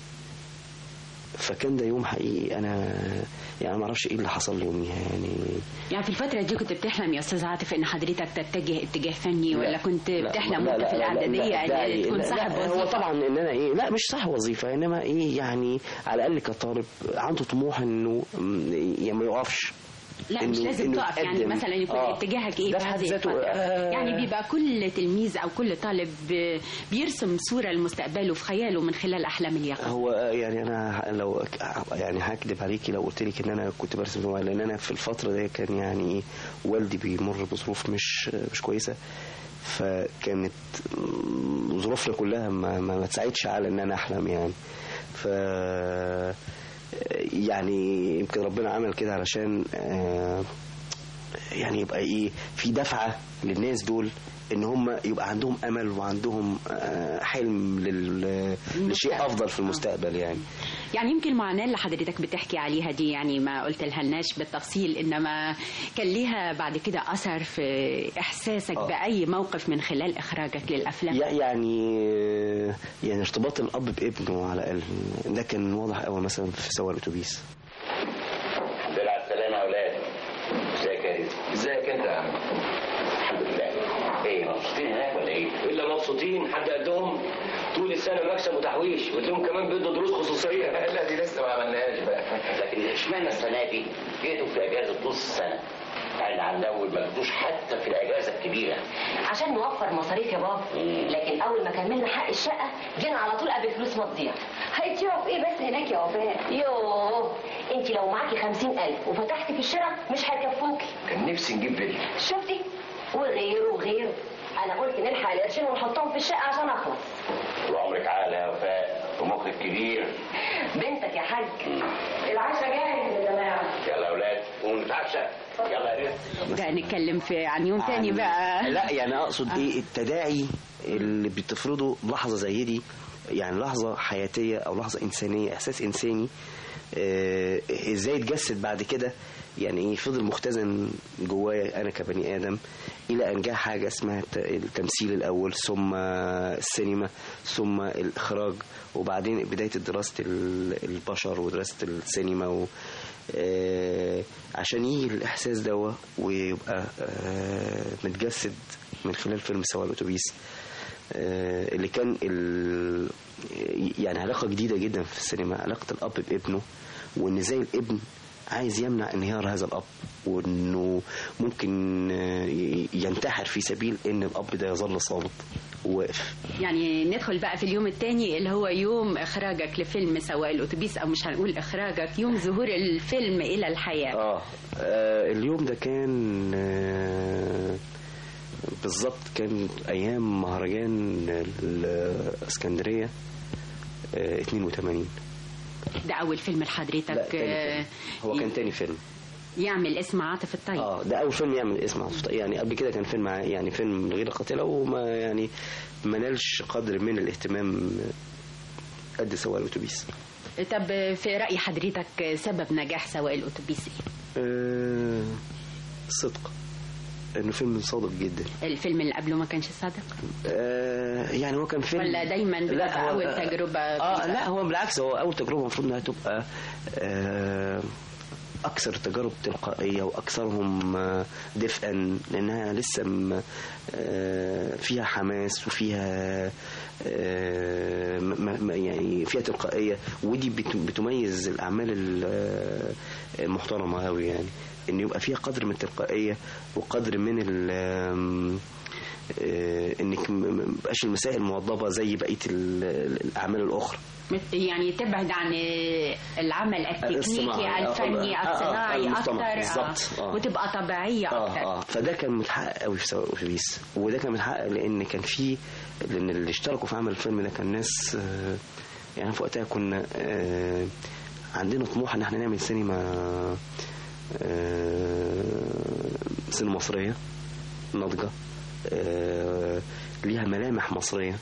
فكان ده يوم حقيقي انا يعني ما اعرفش ايه اللي حصل لي يوميها يعني يعني في الفترة دي كنت بتحلم يا أستاذ عاطف إن حضرتك تتجه اتجاه فني ولا كنت بتحلم لا وأنت لا في لا لا الإعدادية لا لا يعني تكون لا صاحب لا هو وظيفة طبعا ان انا ايه لا مش صاحب وظيفه انما ايه يعني على الاقل كطالب عنده طموح انه م- يعني ما يقفش لا مش إنه- لازم إنه تقف يعني يتقدم. مثلا يكون آه. اتجاهك ايه ده في في حد هذه ذاته الفترة آه. يعني بيبقى كل تلميذ او كل طالب ب- بيرسم صورة لمستقبله في خياله من خلال احلام اليقظة هو يعني انا لو يعني هكدب عليكي لو قلت لك ان انا كنت برسم رواية لان انا في الفتره دي كان يعني ايه والدي بيمر بظروف مش مش كويسه فكانت م- ظروفنا كلها ما, ما, ما تساعدش على ان انا احلم يعني ف يعني يمكن ربنا عمل كده علشان آه، يعني يبقى ايه في دفعه للناس دول ان هم يبقى عندهم امل وعندهم آه، حلم لل- لشيء افضل في المستقبل يعني يعني يمكن المعاناة اللي حضرتك بتحكي عليها دي يعني ما قلت لها لناش بالتفصيل انما كان ليها بعد كده اثر في احساسك باي موقف من خلال اخراجك للافلام يع- يعني يعني ارتباط الاب بابنه على الاقل ده كان واضح قوي مثلا في سواق الاتوبيس الحمد لله على السلامة يا أولاد ازيك يا ريت ازيك أنت يا عم الحمد لله إيه مبسوطين هناك ولا إيه؟ إلا مبسوطين حد قدهم طول السنة مكسب وتحويش وتلاقيهم كمان بيدوا دروس خصوصية لا دي لسه ما عملناهاش بقى لكن اشمعنى السنة دي جيتوا في أجازة نص السنة؟ يعني عن أول ما جبتوش حتى في الأجازة الكبيرة عشان نوفر مصاريف يا بابا لكن اول ما كملنا حق الشقه جينا على طول قبل فلوس ما تضيع هيدفعوا في ايه بس هناك يا وفاء يوه انت لو معاكي خمسين الف وفتحتي في الشراء مش هيكفوكي كان نفسي نجيب فيلا شفتي وغيره وغيره انا قلت نلحق القرشين ونحطهم في الشقه عشان اخلص طول عمرك عاقلة يا وفاء ومخك كبير بنتك يا حاج العشاء جاهز يا جماعه يلا يا أولاد ونتعشى يلا يا ريت ده نتكلم في عن يوم تاني بقى لا يعني اقصد ايه التداعي اللي بتفرضه لحظه زي دي يعني لحظه حياتيه او لحظه انسانيه احساس انساني آه، ازاي يتجسد بعد كده يعني ايه فضل مختزن جوايا انا كبني ادم الى ان جاء حاجه اسمها الت- التمثيل الاول ثم السينما ثم الاخراج وبعدين بدايه دراسه ال- البشر ودراسه السينما و آه، عشان يجي الاحساس ده ويبقى آه، متجسد من خلال فيلم سواق الاتوبيس آه، اللي كان ال... يعني علاقه جديده جدا في السينما علاقه الاب بابنه وان ازاي الابن عايز يمنع انهيار هذا الاب وانه ممكن آه، ي- ينتحر في سبيل ان الاب ده يظل صامت وواقف يعني ندخل بقى في اليوم الثاني اللي هو يوم اخراجك لفيلم سواق الاتوبيس او مش هنقول اخراجك يوم ظهور الفيلم الى الحياه اه آه، اليوم ده كان آه، بالظبط كان ايام مهرجان الاسكندريه آه، 82 ده اول فيلم لا، لحضرتك تاني فيلم. آه، هو كان تاني فيلم يعمل اسم عاطف الطيب اه ده اول فيلم يعمل اسم عاطف طيب. يعني قبل كده كان فيلم ع- يعني فيلم من غير قاتله وما يعني ما نالش قدر من الاهتمام قد سواق الاتوبيس طب في راي حضرتك سبب نجاح سواق الاتوبيس ايه آه صدق انه فيلم صادق جدا الفيلم اللي قبله ما كانش صادق آه يعني هو كان فيلم ولا دايما بتبقى هو- اول تجربه اه لا هو بالعكس هو اول تجربه المفروض انها تبقى آه اكثر التجارب تلقائيه واكثرهم آه، دفئا لانها لسه م- آه، فيها حماس وفيها آه، م- م- يعني فيها تلقائيه ودي بت- بتميز الاعمال ال- آه، المحترمه قوي يعني ان يبقى فيها قدر من التلقائيه وقدر من ال- آم، آه، انك م- م- بقاش المسائل موضبه زي بقيه ال- ال- الاعمال الاخرى يعني تبعد عن العمل التكنيكي الصناعي. الفني آه، آه، آه، الصناعي المصطنع. اكتر بالظبط. آه. آه. وتبقى طبيعيه اكتر اه اه فده كان متحقق قوي في سواق اتوبيس وده كان متحقق لان كان في لان اللي اشتركوا في عمل الفيلم ده كان ناس آه يعني في وقتها كنا آه عندنا طموح ان احنا نعمل سينما آه سينما مصريه ناضجه آه ليها ملامح مصريه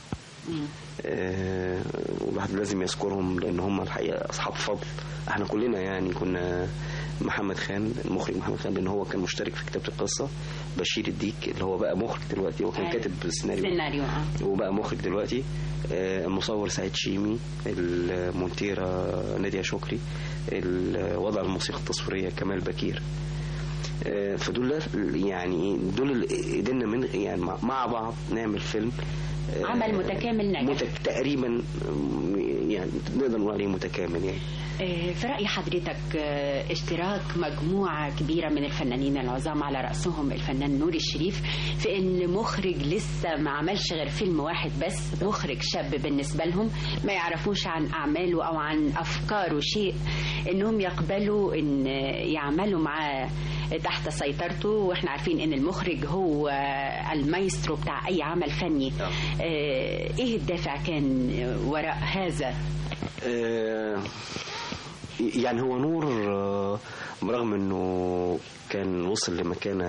آه، والواحد لازم يذكرهم لان هم الحقيقه اصحاب فضل احنا كلنا يعني كنا محمد خان المخرج محمد خان لان هو كان مشترك في كتابه القصه بشير الديك اللي هو بقى مخرج دلوقتي هو كان أيوة. كاتب السيناريو سيناريو اه وبقى مخرج دلوقتي آه، المصور سعيد شيمي المونتيرة نادية شكري الوضع الموسيقى التصويرية كمال بكير آه، فدول يعني دول اللي قدرنا من يعني مع- مع بعض نعمل فيلم آه، عمل متكامل ناجح متك... تقريبا آم، يعني نقدر نقول عليه متكامل يعني آه، في رأي حضرتك آه، اشتراك مجموعة كبيرة من الفنانين العظام على رأسهم الفنان نوري الشريف في ان مخرج لسه ما عملش غير فيلم واحد بس مخرج شاب بالنسبة لهم ما يعرفوش عن أعماله أو عن أفكاره شيء انهم يقبلوا ان يعملوا معاه تحت سيطرته واحنا عارفين ان المخرج هو المايسترو بتاع اي عمل فني آه، ايه الدافع كان وراء هذا آه، يعني هو نور آه، برغم انه كان وصل لمكانة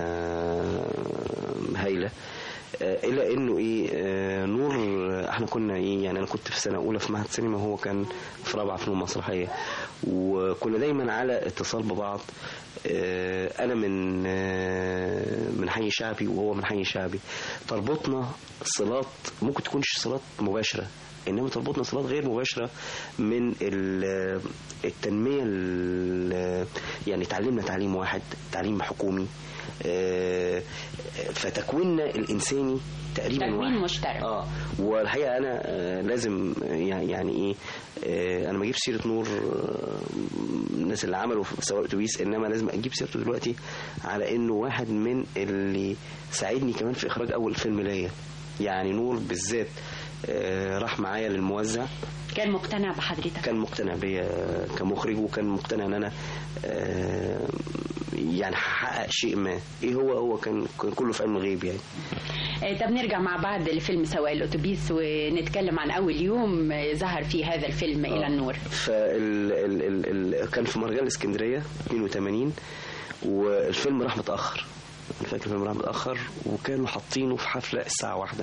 هايلة آه، الا انه ايه آه، نور آه، احنا كنا ايه يعني انا كنت في سنه اولى في معهد سينما وهو كان في رابعه فنون مسرحيه وكنا دايما على اتصال ببعض آه، انا من آه، من حي شعبي وهو من حي شعبي تربطنا صلات ممكن تكونش صلات مباشره انما تربطنا صلات غير مباشره من ال- التنميه ال- يعني تعليمنا تعليم واحد تعليم حكومي آه، فتكويننا الانساني تقريبا تكوين واحد مشترك. اه والحقيقه انا آه، لازم آه، يعني يعني ايه آه، انا ما اجيب سيره نور آه، الناس اللي عملوا في سواق اتوبيس انما لازم اجيب سيرته دلوقتي على انه واحد من اللي ساعدني كمان في اخراج اول فيلم ليا يعني نور بالذات آه، راح معايا للموزع كان مقتنع بحضرتك كان مقتنع بيا كمخرج وكان مقتنع ان انا آه، يعني هحقق شيء ما ايه هو هو كان كان كله في علم الغيب يعني آه، طب نرجع مع بعض لفيلم سواق الاتوبيس ونتكلم عن اول يوم آه، ظهر فيه هذا الفيلم الى النور فال ال ال ال كان في مهرجان الاسكندريه 82 والفيلم راح متاخر انا فاكر الفيلم راح متاخر وكانوا حاطينه في حفله الساعه واحدة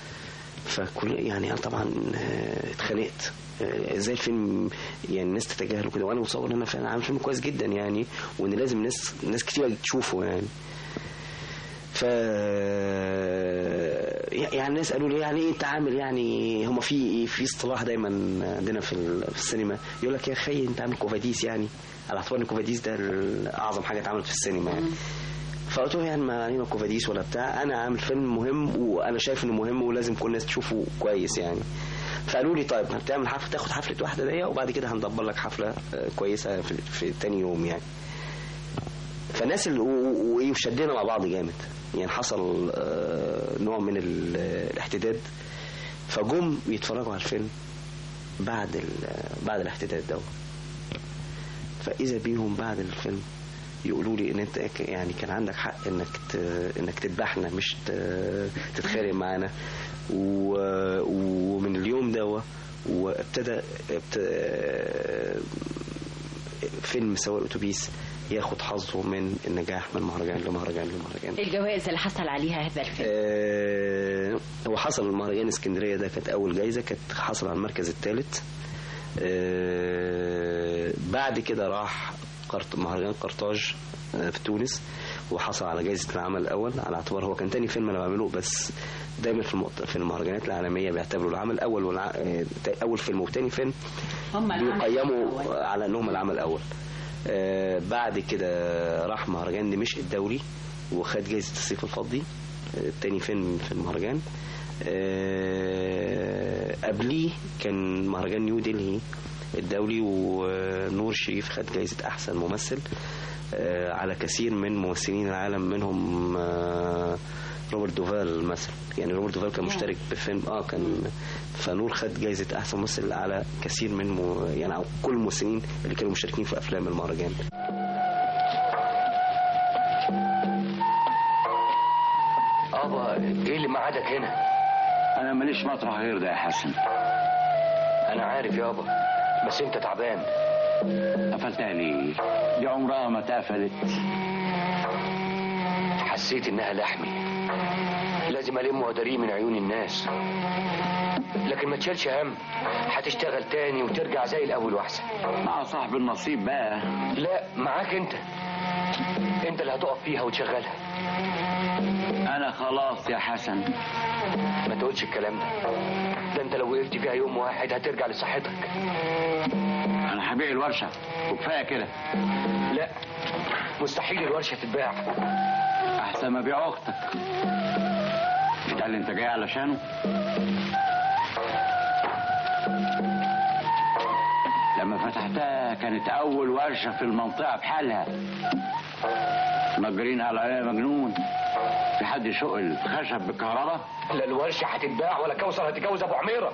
فكل يعني انا طبعا آه، اتخانقت آه، ازاي الفيلم يعني الناس تتجاهله كده وانا متصور ان انا فعلا عامل فيلم كويس جدا يعني وان لازم ناس ناس كتير تشوفه يعني ف يعني الناس قالوا لي يعني ايه انت عامل يعني هما في في اصطلاح دايما عندنا في ال- في السينما يقول لك يا اخي انت عامل كوفاديس يعني على اعتبار ان كوفاديس ده اعظم حاجه اتعملت في السينما يعني فقلت له يعني ما علينا كوفاديس ولا بتاع انا عامل فيلم مهم وانا شايف انه مهم ولازم كل الناس تشوفه كويس يعني فقالوا لي طيب هتعمل حفله تاخد حفله واحده دقيقه وبعد كده هندبر لك حفله آه، كويسه في, في تاني يوم يعني فالناس اللي و- و- وايه وشدينا مع بعض جامد يعني حصل آه، نوع من ال- الاحتداد فجم يتفرجوا على الفيلم بعد ال- بعد الاحتداد ده فاذا بيهم بعد الفيلم يقولوا لي ان انت ك- يعني كان عندك حق انك ت- انك تذبحنا مش ت- تتخانق معانا و- ومن اليوم ده وابتدى ابت- فيلم سواق اتوبيس ياخد حظه من النجاح من مهرجان لمهرجان لمهرجان الجوائز اللي حصل عليها هذا الفيلم آه، هو حصل المهرجان اسكندريه ده كانت اول جايزه كانت حصل على المركز الثالث بعد كده راح قرط مهرجان قرطاج آه، في تونس وحصل على جائزه العمل الاول على اعتبار هو كان تاني فيلم انا بعمله بس دايما في المؤت- في المهرجانات العالميه بيعتبروا العمل الاول والع... آه، تا- اول فيلم وتاني فيلم هم العمل بيقيموا على انهم العمل الاول آه، بعد كده راح مهرجان دمشق الدولي وخد جائزة السيف الفضي آه، تاني فيلم في المهرجان آه، قبليه كان مهرجان نيو دلهي الدولي ونور شريف خد جائزة أحسن ممثل آه، على كثير من ممثلين العالم منهم آه، روبرت دوفال مثلا يعني روبرت دوفال كان مشترك بفيلم اه كان فنور خد جايزه احسن ممثل على كثير من م... يعني على كل الممثلين اللي كانوا مشتركين في افلام المهرجان ابا ايه اللي معادك هنا انا ماليش مطرح غير ده يا حسن انا عارف يابا بس انت تعبان قفلتها ليه دي عمرها ما اتقفلت حسيت انها لحمي لازم الم واداريه من عيون الناس لكن ما تشيلش هم هتشتغل تاني وترجع زي الاول واحسن مع صاحب النصيب بقى لا معاك انت انت اللي هتقف فيها وتشغلها انا خلاص يا حسن ما تقولش الكلام ده ده انت لو وقفت فيها يوم واحد هترجع لصحتك انا هبيع الورشه وكفايه كده لا مستحيل الورشه تتباع احسن ما ابيع اختك ده اللي انت جاي علشانه لما فتحتها كانت اول ورشه في المنطقه بحالها مجرين على مجنون في حد يشق الخشب بالكهرباء لا الورشه هتتباع ولا كوثر هتتجوز ابو عميره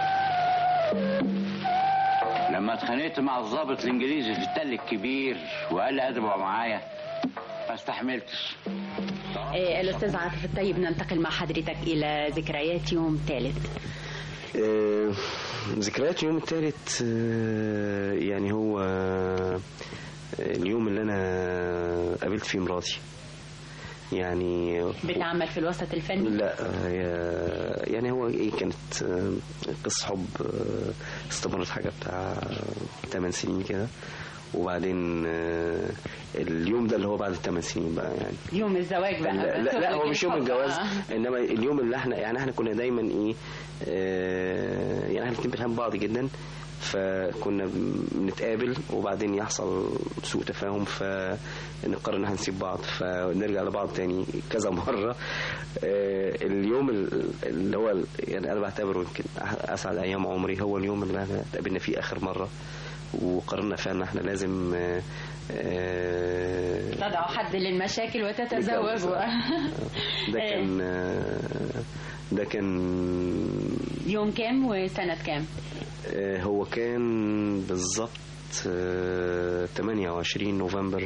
لما اتخانقت مع الضابط الانجليزي في التل الكبير وقال لي ادبوا معايا ما استحملتش آه، الأستاذ عاطف الطيب ننتقل مع حضرتك إلى ذكريات يوم ثالث آه، ذكريات اليوم الثالث آه، يعني هو آه، اليوم اللي انا قابلت فيه مراتي يعني بتعمل في الوسط الفني لا هي- يعني هو ايه كانت آه، قصة حب آه، استمرت حاجة بتاع 8 سنين كده وبعدين آه، اليوم ده اللي هو بعد الثمان سنين بقى يعني يوم الزواج بقى لا, لا, لا هو مش يوم الحب. الجواز آه. انما اليوم اللي احنا يعني احنا كنا دايما ايه آه يعني احنا الاتنين بنحب بعض جدا فكنا بنتقابل وبعدين يحصل سوء تفاهم فنقرر ان احنا نسيب بعض فنرجع لبعض تاني كذا مره آه اليوم ال- اللي هو ال- يعني انا بعتبره يمكن اسعد ايام عمري هو اليوم اللي احنا اتقابلنا فيه اخر مره وقررنا فعلا ان احنا لازم آه آه تضعوا حد للمشاكل وتتزوجوا ده كان ده كان يوم كام وسنة كام آه، هو كان بالظبط آه، 28 نوفمبر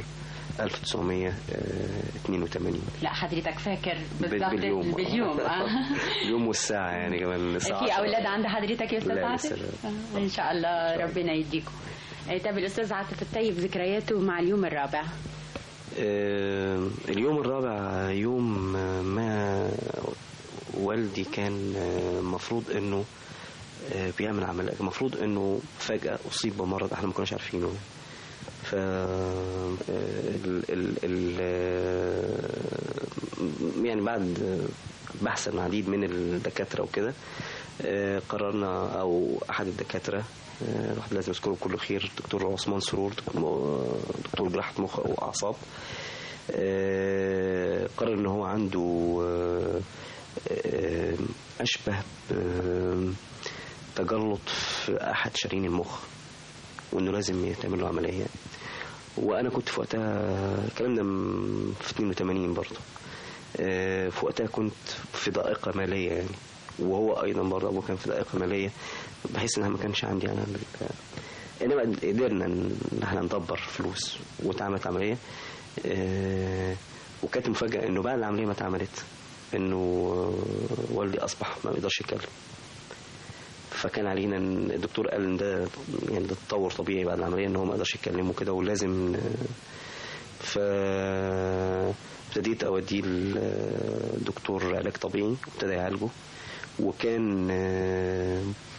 1982 لا حضرتك فاكر بال- بالظبط باليوم. باليوم آه. اليوم والساعة يعني كمان الساعة في 10. أولاد عند حضرتك يا أستاذ لا، عاطف لسه لا. آه، إن شاء الله ربنا يديكم آه، طب الأستاذ عاطف الطيب ذكرياته مع اليوم الرابع آه، اليوم الرابع يوم آه، ما والدي كان آه، مفروض انه آه، بيعمل عمل المفروض انه فجأة اصيب بمرض احنا ما كناش عارفينه ف آه، ال ال ال آه، يعني بعد بحث العديد من الدكاترة وكده آه، قررنا او احد الدكاترة آه، الواحد لازم يذكره بكل خير دكتور عثمان سرور دكتور دكتور جراحة مخ واعصاب آه، قرر ان هو عنده آه، آه، اشبه ب- تجلط في احد شرايين المخ وانه لازم يتعمل له عمليه وانا كنت في وقتها الكلام ده م- في 82 برضه آه، في وقتها كنت في ضائقه ماليه يعني وهو ايضا برضه ابوه كان في ضائقه ماليه بحيث انها ما كانش عندي انا ال- انما قدرنا ان احنا ندبر فلوس واتعملت عمليه آه، وكانت مفاجاه انه بعد العمليه ما اتعملت انه آه، والدي اصبح ما بيقدرش يتكلم فكان علينا ان الدكتور قال ان ده يعني ده تطور طبيعي بعد العمليه ان هو ما قدرش يتكلم وكده ولازم ف ابتديت اوديه لدكتور علاج طبيعي وابتدى يعالجه وكان آه،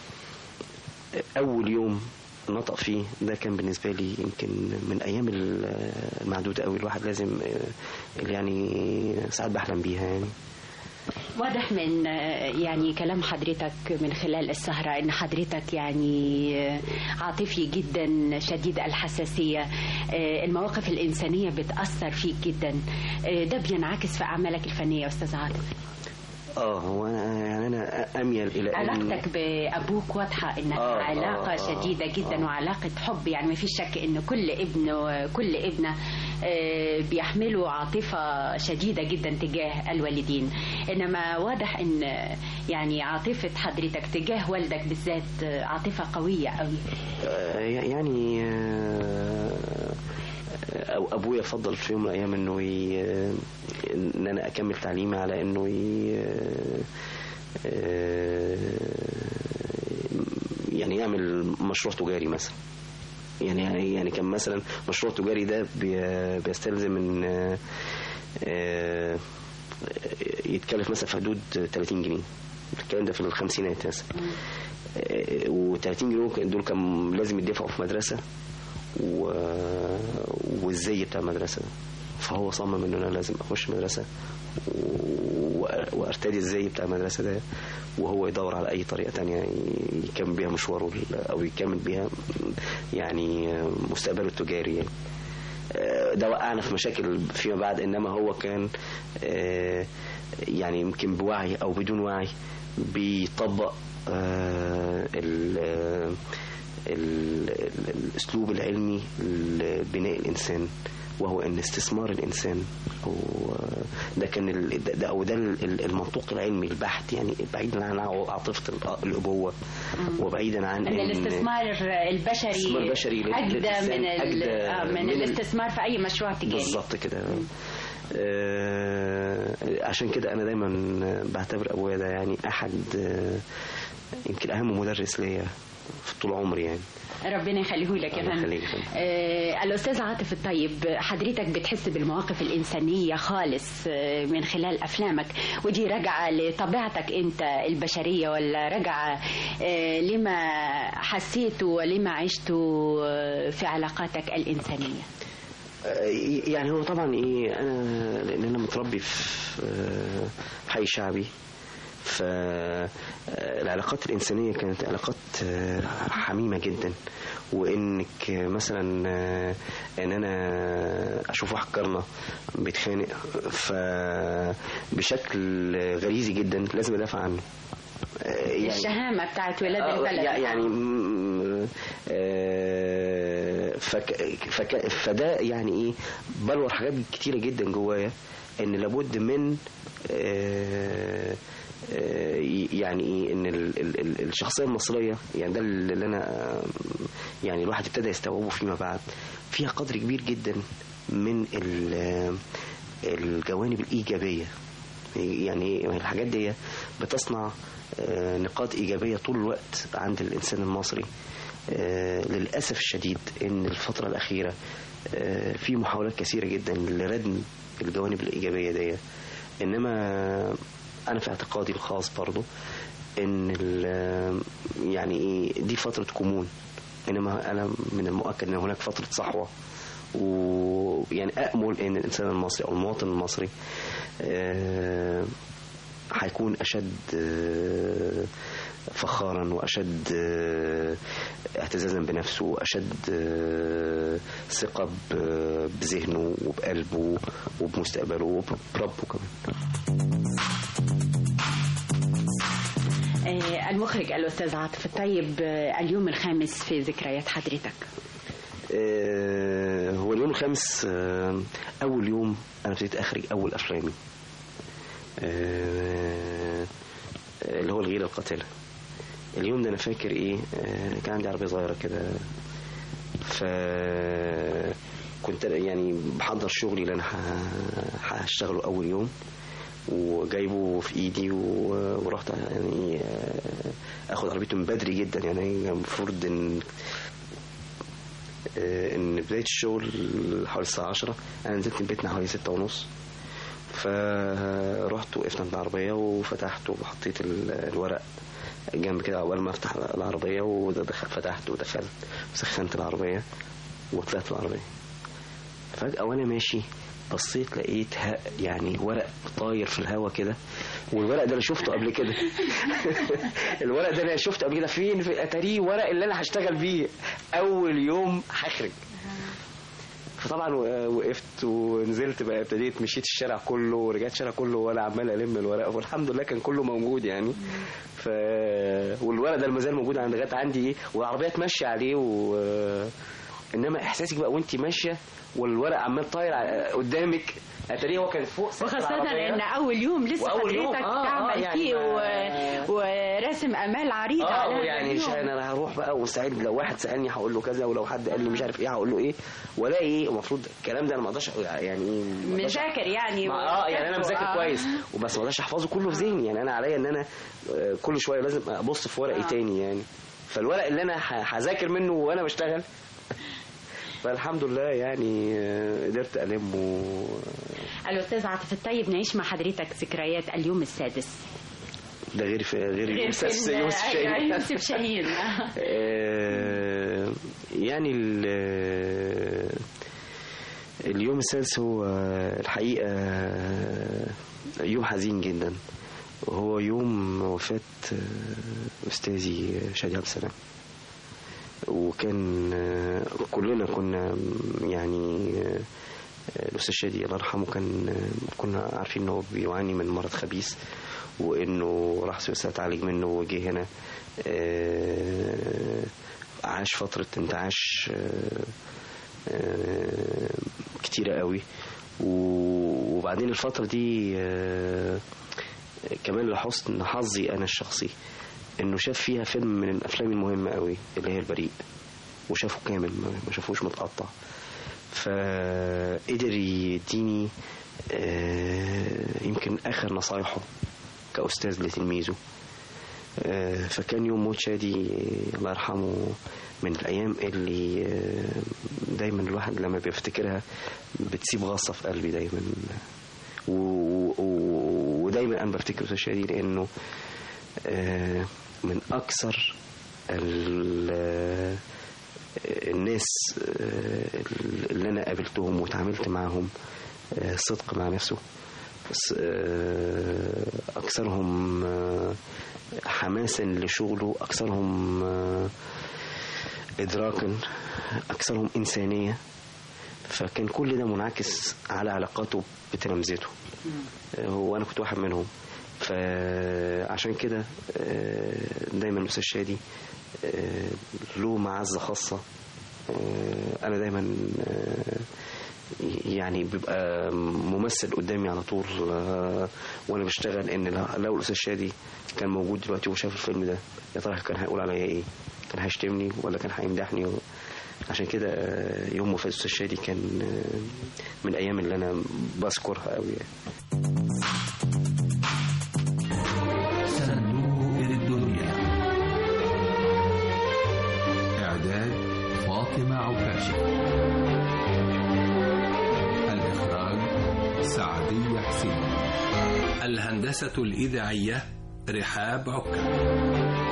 اول يوم نطق فيه ده كان بالنسبه لي يمكن من ايام المعدوده قوي الواحد لازم آه، اللي يعني ساعات بحلم بيها يعني واضح من آه، يعني كلام حضرتك من خلال السهرة ان حضرتك يعني آه، عاطفي جدا شديد الحساسية آه، المواقف الإنسانية بتأثر فيك جدا آه، ده بينعكس في أعمالك الفنية يا أستاذ عاطف اه هو انا يعني انا اميل الى ان علاقتك بأبوك واضحة إنها آه، علاقة آه، آه، شديدة جدا وعلاقة حب يعني ما فيش شك إن كل ابن وكل ابنة آه، بيحملوا عاطفة شديدة جدا تجاه الوالدين إنما واضح إن آه، يعني عاطفة حضرتك تجاه والدك بالذات آه، عاطفة قوية قوي آه، يعني آه، أو أبويا فضل في يوم من الأيام إنه ي... إن أنا أكمل تعليمي على إنه ي... آه، يعني يعمل مشروع تجاري مثلا يعني يعني كان مثلا مشروع تجاري ده بي- بيستلزم ان آه، آه، يتكلف مثلا في حدود 30 جنيه الكلام ده في الخمسينات مثلا و30 جنيه كان- دول كان لازم يدفعوا في مدرسه و... والزي بتاع المدرسه ده فهو صمم ان انا لازم اخش مدرسه و... وارتدي الزي بتاع المدرسه ده وهو يدور على اي طريقه تانية يكمل بيها مشواره ال- او يكمل بيها يعني مستقبله التجاري يعني آه، ده وقعنا في مشاكل فيما بعد انما هو كان آه، يعني يمكن بوعي او بدون وعي بيطبق آه، ال- آه، ال- ال- الاسلوب العلمي لبناء الانسان وهو ان استثمار الانسان او آه، ده كان ال- ده- ده او ده ال- المنطوق العلمي البحت يعني بعيدا عن عاطفه الأ- الابوه وبعيدا عن ان إن- الاستثمار البشري الاستثمار البشري لل- اجدى للإنسان من ال- أجدى آه، من من ال- الاستثمار في اي مشروع تجاري بالظبط كده آه، عشان كده انا دايما بعتبر ابويا ده يعني احد آه، يمكن اهم مدرس ليا في طول عمري يعني ربنا يخليه لك يا الله فندم يخليك يا فندم. آه، الأستاذ عاطف الطيب حضرتك بتحس بالمواقف الإنسانية خالص آه، من خلال أفلامك ودي راجعة لطبيعتك أنت البشرية ولا راجعة آه، لما حسيته ولما عشته آه، في علاقاتك الإنسانية آه، يعني هو طبعا ايه انا لان انا متربي في آه، حي شعبي فالعلاقات الإنسانية كانت علاقات آه، حميمة جدا وإنك آه، مثلا آه، إن أنا أشوف واحد كرنة بيتخانق فبشكل غريزي جدا لازم أدافع عنه آه، يعني الشهامة بتاعت ولاد آه، البلد يعني م- آه، فك فك فده يعني ايه بلور حاجات كتيره جدا جوايا ان لابد من آه، آه، يعني ايه ان ال- ال- ال- الشخصيه المصريه يعني ده اللي انا آه، يعني الواحد ابتدى يستوعبه فيما بعد فيها قدر كبير جدا من ال- آه، الجوانب الايجابيه يعني الحاجات دي بتصنع آه، نقاط إيجابية طول الوقت عند الإنسان المصري آه، للأسف الشديد إن الفترة الأخيرة آه، في محاولات كثيرة جدا لردم الجوانب الإيجابية دي إنما أنا في اعتقادي الخاص برضو إن ال- يعني إيه دي فترة كمون إنما أنا من المؤكد إن هناك فترة صحوة ويعني أأمل إن الإنسان المصري أو المواطن المصري آه، هيكون أشد آه، فخارا وأشد آه، اعتزازا بنفسه وأشد آه، ثقة ب- بذهنه وبقلبه وبمستقبله وبربه كمان آه، المخرج الأستاذ عاطف الطيب آه، اليوم الخامس في ذكريات حضرتك آه، هو اليوم الخامس آه، أول يوم أنا ابتديت أخرج أول أفلامي آه، اللي هو الغيرة القاتلة اليوم ده أنا فاكر إيه آه، كان عندي عربية صغيرة كده ف كنت يعني بحضر شغلي اللي أنا ه- هشتغله أول يوم وجايبه في ايدي و- ورحت يعني آه، اخد عربيته من بدري جدا يعني المفروض ان آه، ان بدايه الشغل حوالي الساعه 10 انا نزلت من بيتنا حوالي 6 ونص فرحت وقفت عند العربيه وفتحت وحطيت ال- الورق جنب كده اول ما افتح العربيه ودخل فتحت ودخلت وسخنت العربيه وطلعت العربيه فجاه وانا ماشي بصيت لقيت ها- يعني ورق طاير في الهوا كده والورق ده انا شفته قبل كده الورق ده انا شفته قبل كده فين في اتاريه ورق اللي انا هشتغل بيه اول يوم هخرج فطبعا و- وقفت ونزلت بقى ابتديت مشيت الشارع كله ورجعت الشارع كله وانا عمال الم الورق والحمد لله كان كله موجود يعني ف والورق ده المازال موجود عند لغايه عندي ايه والعربيه تمشي عليه و انما احساسك بقى وانت ماشيه والورق عمال طاير ع- قدامك اتاريه هو كان فوق سقف وخاصة العربية. ان اول يوم لسه وأول حضرتك يوم، آه، آه، تعمل يعني فيه و... ما- وراسم امال عريضة اه على هذا يعني اليوم. عشان انا هروح بقى وسعيد لو واحد سالني هقول له كذا ولو حد قال لي مش عارف ايه هقول له ايه والاقي ايه المفروض الكلام ده انا ما اقدرش يعني ايه ما أقدرش- مذاكر يعني ما- اه يعني انا وكاتبه، مذاكر آه. كويس وبس ما اقدرش احفظه كله في ذهني يعني انا عليا ان انا آه، كل شويه لازم ابص في ورقي آه. تاني يعني فالورق اللي انا ه- هذاكر منه وانا بشتغل فالحمد لله يعني آه، قدرت المه الأستاذ عاطف الطيب نعيش مع حضرتك ذكريات اليوم السادس ده غير في غير غير يوسف فيلم- يوسف أيوة، شاهين. يوسف شاهين آه، يعني ال- اليوم السادس هو الحقيقة يوم حزين جدا وهو يوم وفاة أستاذي شادي عبد السلام وكان كلنا كنا يعني الأستاذ شادي الله يرحمه كان كنا عارفين إن هو بيعاني من مرض خبيث وإنه راح سويسرا اتعالج منه وجه هنا آه، عاش فترة انتعاش آه، آه، كتيرة قوي و- وبعدين الفترة دي آه، كمان لحسن حظي أنا الشخصي إنه شاف فيها فيلم من الأفلام المهمة قوي اللي هي البريء وشافه كامل ما ما شافوش متقطع فقدر يديني آه، يمكن آخر نصايحه كأستاذ لتلميذه آه، فكان يوم موت شادي آه، الله يرحمه من الأيام اللي آه، دايما الواحد لما بيفتكرها بتسيب غصة في قلبي دايما و- و- و- ودايما أنا بفتكر أستاذ شادي لأنه آه، من أكثر ال- آه، الناس آه، اللي أنا قابلتهم وتعاملت معهم آه، صدق مع نفسه س- آه، أكثرهم آه، حماسا لشغله أكثرهم آه، إدراكا أكثرهم إنسانية فكان كل ده منعكس على علاقاته بتلامذته آه، وأنا كنت واحد منهم فعشان كده آه، دايما الأستاذ شادي آه، له معزة خاصة آه، أنا دايما آه، يعني بيبقى ممثل قدامي على طول آه، وانا بشتغل ان لو- لو الاستاذ شادي كان موجود دلوقتي وشاف الفيلم ده يا ترى كان هيقول عليا ايه كان هيشتمني ولا كان هيمدحني و... عشان كده آه، يوم وفاة الاستاذ شادي كان آه، من الايام اللي انا بذكرها قوي يعني. صندوق الدنيا إعداد فاطمة عكاشة الإخراج سعدية حسين الهندسة الإذاعية رحاب عكا